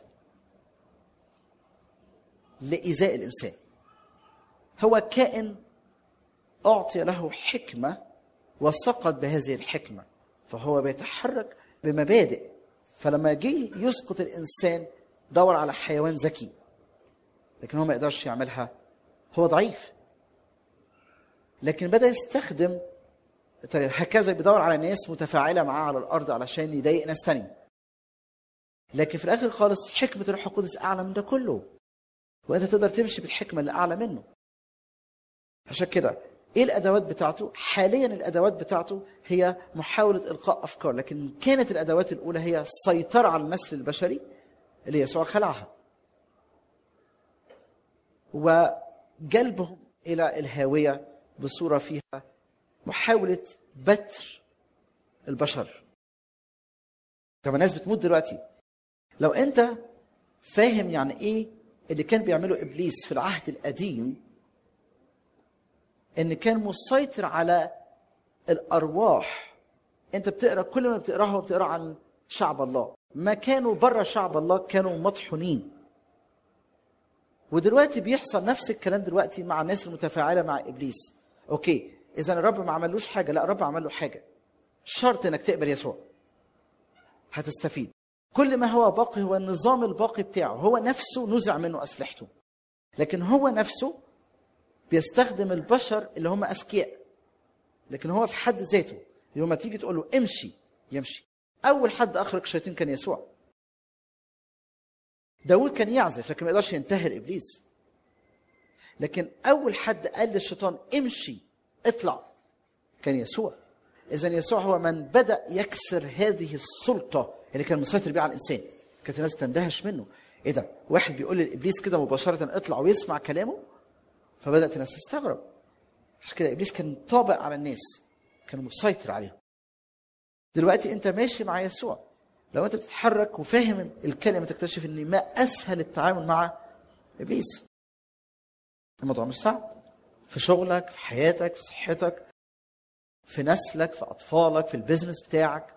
لايذاء الانسان هو كائن اعطي له حكمه وسقط بهذه الحكمه فهو بيتحرك بمبادئ فلما جه يسقط الانسان دور على حيوان ذكي لكن هو ما يقدرش يعملها هو ضعيف لكن بدا يستخدم هكذا بيدور على ناس متفاعله معاه على الارض علشان يضايق ناس تانية لكن في الاخر خالص حكمه الروح القدس اعلى من ده كله وانت تقدر تمشي بالحكمه اللي اعلى منه عشان كده ايه الادوات بتاعته حاليا الادوات بتاعته هي محاوله القاء افكار لكن كانت الادوات الاولى هي السيطره على النسل البشري اللي يسوع خلعها وجلبهم الى الهاويه بصوره فيها محاوله بتر البشر طب الناس بتموت دلوقتي لو انت فاهم يعني ايه اللي كان بيعمله ابليس في العهد القديم ان كان مسيطر على الارواح انت بتقرا كل ما بتقراها بتقرا عن شعب الله ما كانوا بره شعب الله كانوا مطحونين ودلوقتي بيحصل نفس الكلام دلوقتي مع الناس المتفاعله مع ابليس اوكي اذا الرب ما عملوش حاجه لا الرب عمل له حاجه شرط انك تقبل يسوع هتستفيد كل ما هو باقي هو النظام الباقي بتاعه هو نفسه نزع منه اسلحته لكن هو نفسه بيستخدم البشر اللي هم اذكياء لكن هو في حد ذاته يوم تيجي تقول له امشي يمشي اول حد اخرج الشياطين كان يسوع داود كان يعزف لكن ما يقدرش ينتهر ابليس لكن اول حد قال للشيطان امشي اطلع كان يسوع اذا يسوع هو من بدا يكسر هذه السلطه اللي كان مسيطر بيها على الانسان كانت الناس تندهش منه ايه ده واحد بيقول لابليس كده مباشره اطلع ويسمع كلامه فبدات الناس تستغرب عشان كده ابليس كان طابق على الناس كان مسيطر عليهم دلوقتي انت ماشي مع يسوع لو انت بتتحرك وفاهم الكلمه تكتشف ان ما اسهل التعامل مع ابليس الموضوع مش صعب في شغلك في حياتك في صحتك في نسلك في اطفالك في البيزنس بتاعك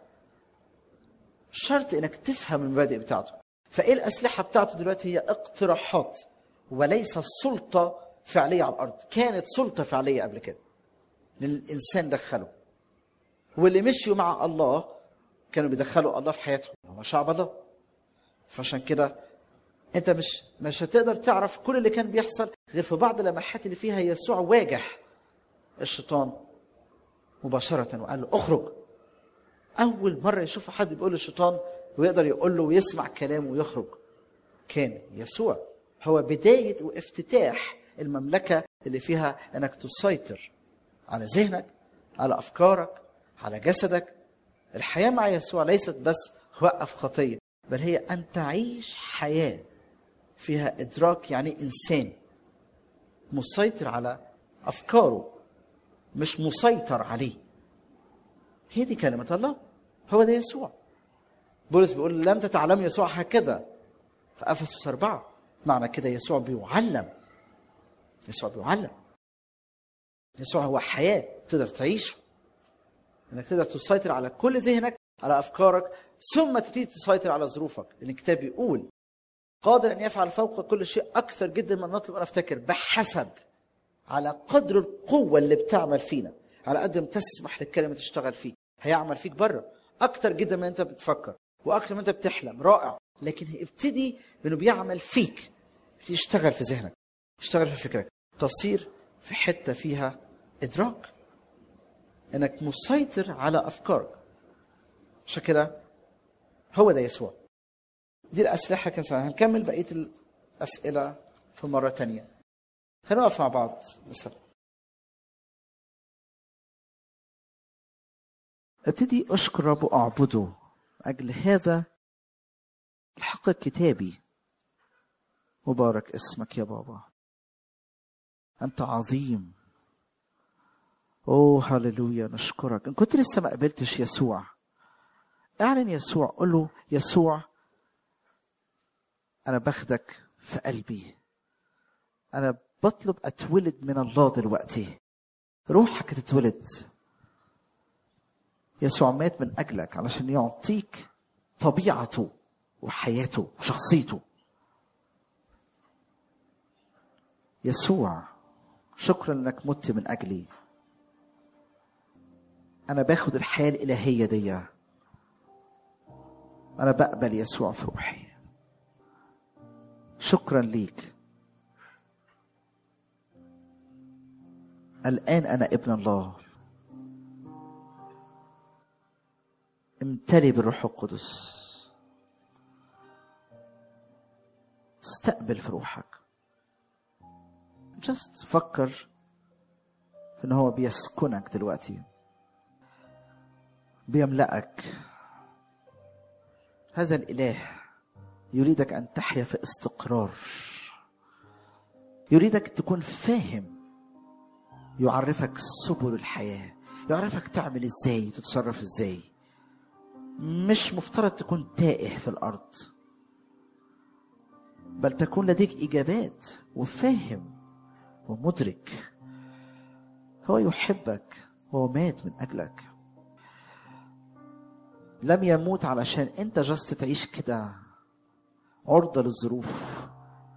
شرط انك تفهم المبادئ بتاعته فايه الاسلحه بتاعته دلوقتي هي اقتراحات وليس سلطه فعليه على الارض كانت سلطه فعليه قبل كده للانسان دخله واللي مشيوا مع الله كانوا بيدخلوا الله في حياتهم هم شعب الله فعشان كده انت مش مش هتقدر تعرف كل اللي كان بيحصل غير في بعض اللمحات اللي فيها يسوع واجه الشيطان مباشرة وقال له اخرج أول مرة يشوف حد بيقول للشيطان ويقدر يقول له ويسمع كلامه ويخرج كان يسوع هو بداية وافتتاح المملكة اللي فيها انك تسيطر على ذهنك على افكارك على جسدك الحياة مع يسوع ليست بس وقف خطية بل هي أن تعيش حياة فيها إدراك يعني إنسان مسيطر على أفكاره مش مسيطر عليه هي دي كلمة الله هو ده يسوع بولس بيقول لم تتعلم يسوع هكذا في أفسس أربعة معنى كده يسوع بيعلم يسوع بيعلم يسوع هو حياة تقدر تعيشه انك تقدر تسيطر على كل ذهنك على افكارك ثم تبتدي تسيطر على ظروفك لان الكتاب بيقول قادر ان يفعل فوق كل شيء اكثر جدا من نطلب ان افتكر بحسب على قدر القوه اللي بتعمل فينا على قد ما تسمح للكلمه تشتغل فيك هيعمل فيك بره اكتر جدا ما انت بتفكر واكتر ما انت بتحلم رائع لكن ابتدي بانه بيعمل فيك ابتدي يشتغل في ذهنك يشتغل في فكرك تصير في حته فيها ادراك انك مسيطر على افكارك عشان كده هو ده يسوع دي الاسلحه كم سنه هنكمل بقيه الاسئله في مره تانية هنقف مع بعض مثلا ابتدي اشكر رب واعبده اجل هذا الحق الكتابي مبارك اسمك يا بابا انت عظيم اوه هللويا نشكرك ان كنت لسه ما قبلتش يسوع اعلن يسوع قول له يسوع انا باخدك في قلبي انا بطلب اتولد من الله دلوقتي روحك تتولد يسوع مات من اجلك علشان يعطيك طبيعته وحياته وشخصيته يسوع شكرا انك مت من اجلي انا باخد الحياه الالهيه دي انا بقبل يسوع في روحي شكرا ليك الان انا ابن الله امتلي بالروح القدس استقبل في روحك جست فكر في ان هو بيسكنك دلوقتي بيملأك هذا الإله يريدك أن تحيا في استقرار يريدك تكون فاهم يعرفك سبل الحياة يعرفك تعمل ازاي تتصرف ازاي مش مفترض تكون تائه في الأرض بل تكون لديك إجابات وفاهم ومدرك هو يحبك هو مات من أجلك لم يموت علشان انت جست تعيش كده عرضة للظروف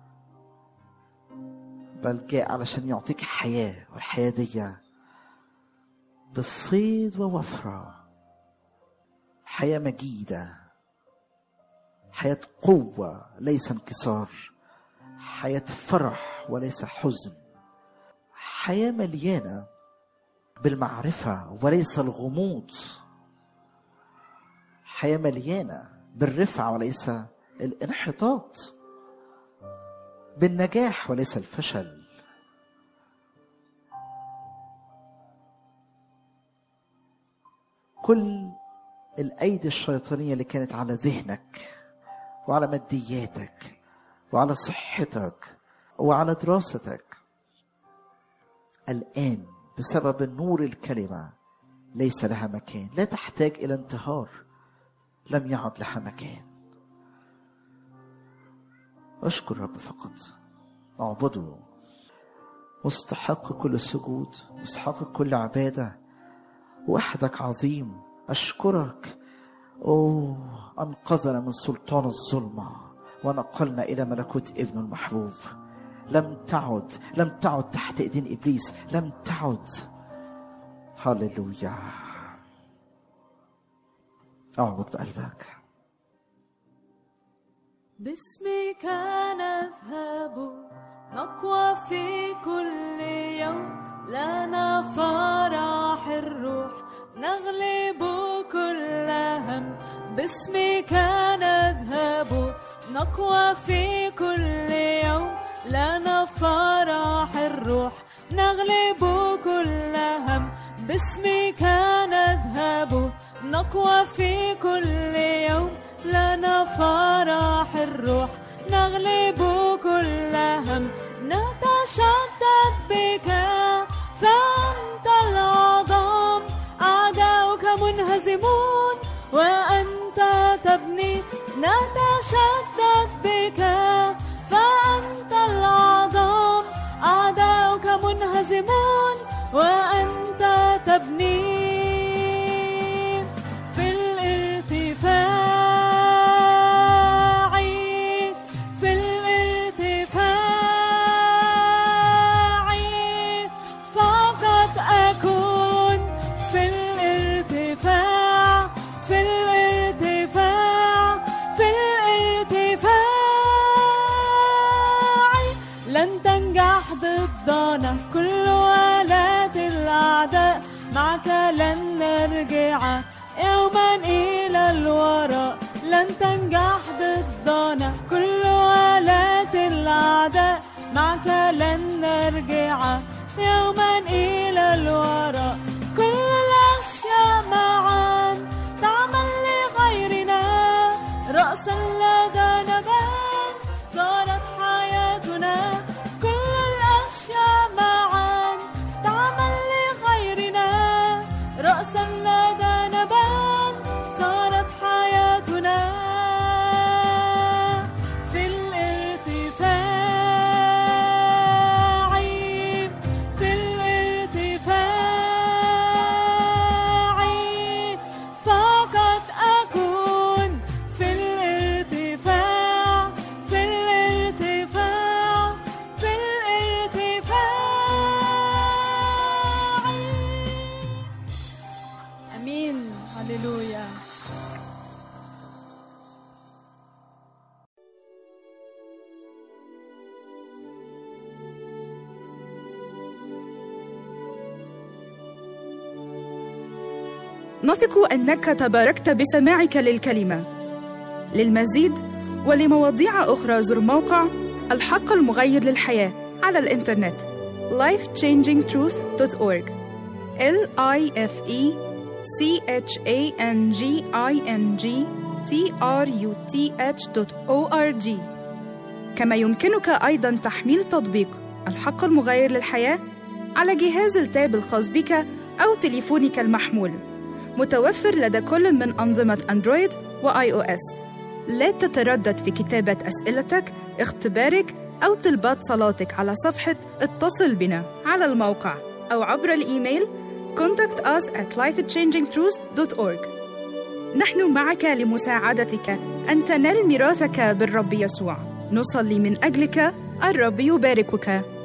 بل جاء علشان يعطيك حياة والحياة دي بفيض ووفرة حياة مجيدة حياة قوة ليس انكسار حياة فرح وليس حزن حياة مليانة بالمعرفة وليس الغموض حياة مليانة بالرفعة وليس الانحطاط بالنجاح وليس الفشل كل الايدي الشيطانيه اللي كانت على ذهنك وعلى مادياتك وعلى صحتك وعلى دراستك الان بسبب النور الكلمه ليس لها مكان لا تحتاج الى انتهار لم يعد لها مكان اشكر رب فقط اعبده مستحق كل السجود مستحق كل عباده وحدك عظيم اشكرك اوه انقذنا من سلطان الظلمه ونقلنا الى ملكوت ابنه المحبوب لم تعد لم تعد تحت ايدين ابليس لم تعد هللويا اعبد بقلبك باسمك نذهب نقوى في كل يوم لنا فرح الروح نغلب كل هم باسمك نذهب نقوى في كل يوم لنا فرح الروح نغلب كل هم باسمك نذهب نقوى في كل يوم لنا فرح الروح نغلب كل هم نتشدد بك فأنت العظام أعداؤك منهزمون وأنت تبني نتشدد بك فأنت العظام أعداؤك منهزمون وأنت تبني في الارتفاع في الارتفاع فقط أكون في الارتفاع في الارتفاع في الارتفاع لن تنجح ضدنا كل آلات الأعداء معك لن نرجع يوما إلى الوراء لن تنجح ضدنا كل آلات الأعداء معك لن نرجع يوما إلى الوراء كل الأشياء معا تعمل لغيرنا رأسا لدى نبات صارت حياتنا كل الأشياء معا تعمل لغيرنا رأسا لدى نبات صارت حياتنا في الارتفاع في الارتفاع فقط أكون في الارتفاع في الارتفاع في الارتفاع امين هللويا نثق انك تباركت بسماعك للكلمه للمزيد ولمواضيع اخرى زر موقع الحق المغير للحياه على الانترنت lifechangingtruth.org l i f e c h a n g i n g t r u t h.org كما يمكنك ايضا تحميل تطبيق الحق المغير للحياه على جهاز التاب الخاص بك أو تليفونك المحمول متوفر لدى كل من أنظمة أندرويد وآي أو إس لا تتردد في كتابة أسئلتك، اختبارك أو طلبات صلاتك على صفحة اتصل بنا على الموقع أو عبر الإيميل contact us at lifechangingtruth.org نحن معك لمساعدتك أن تنال ميراثك بالرب يسوع نصلي من أجلك الرب يباركك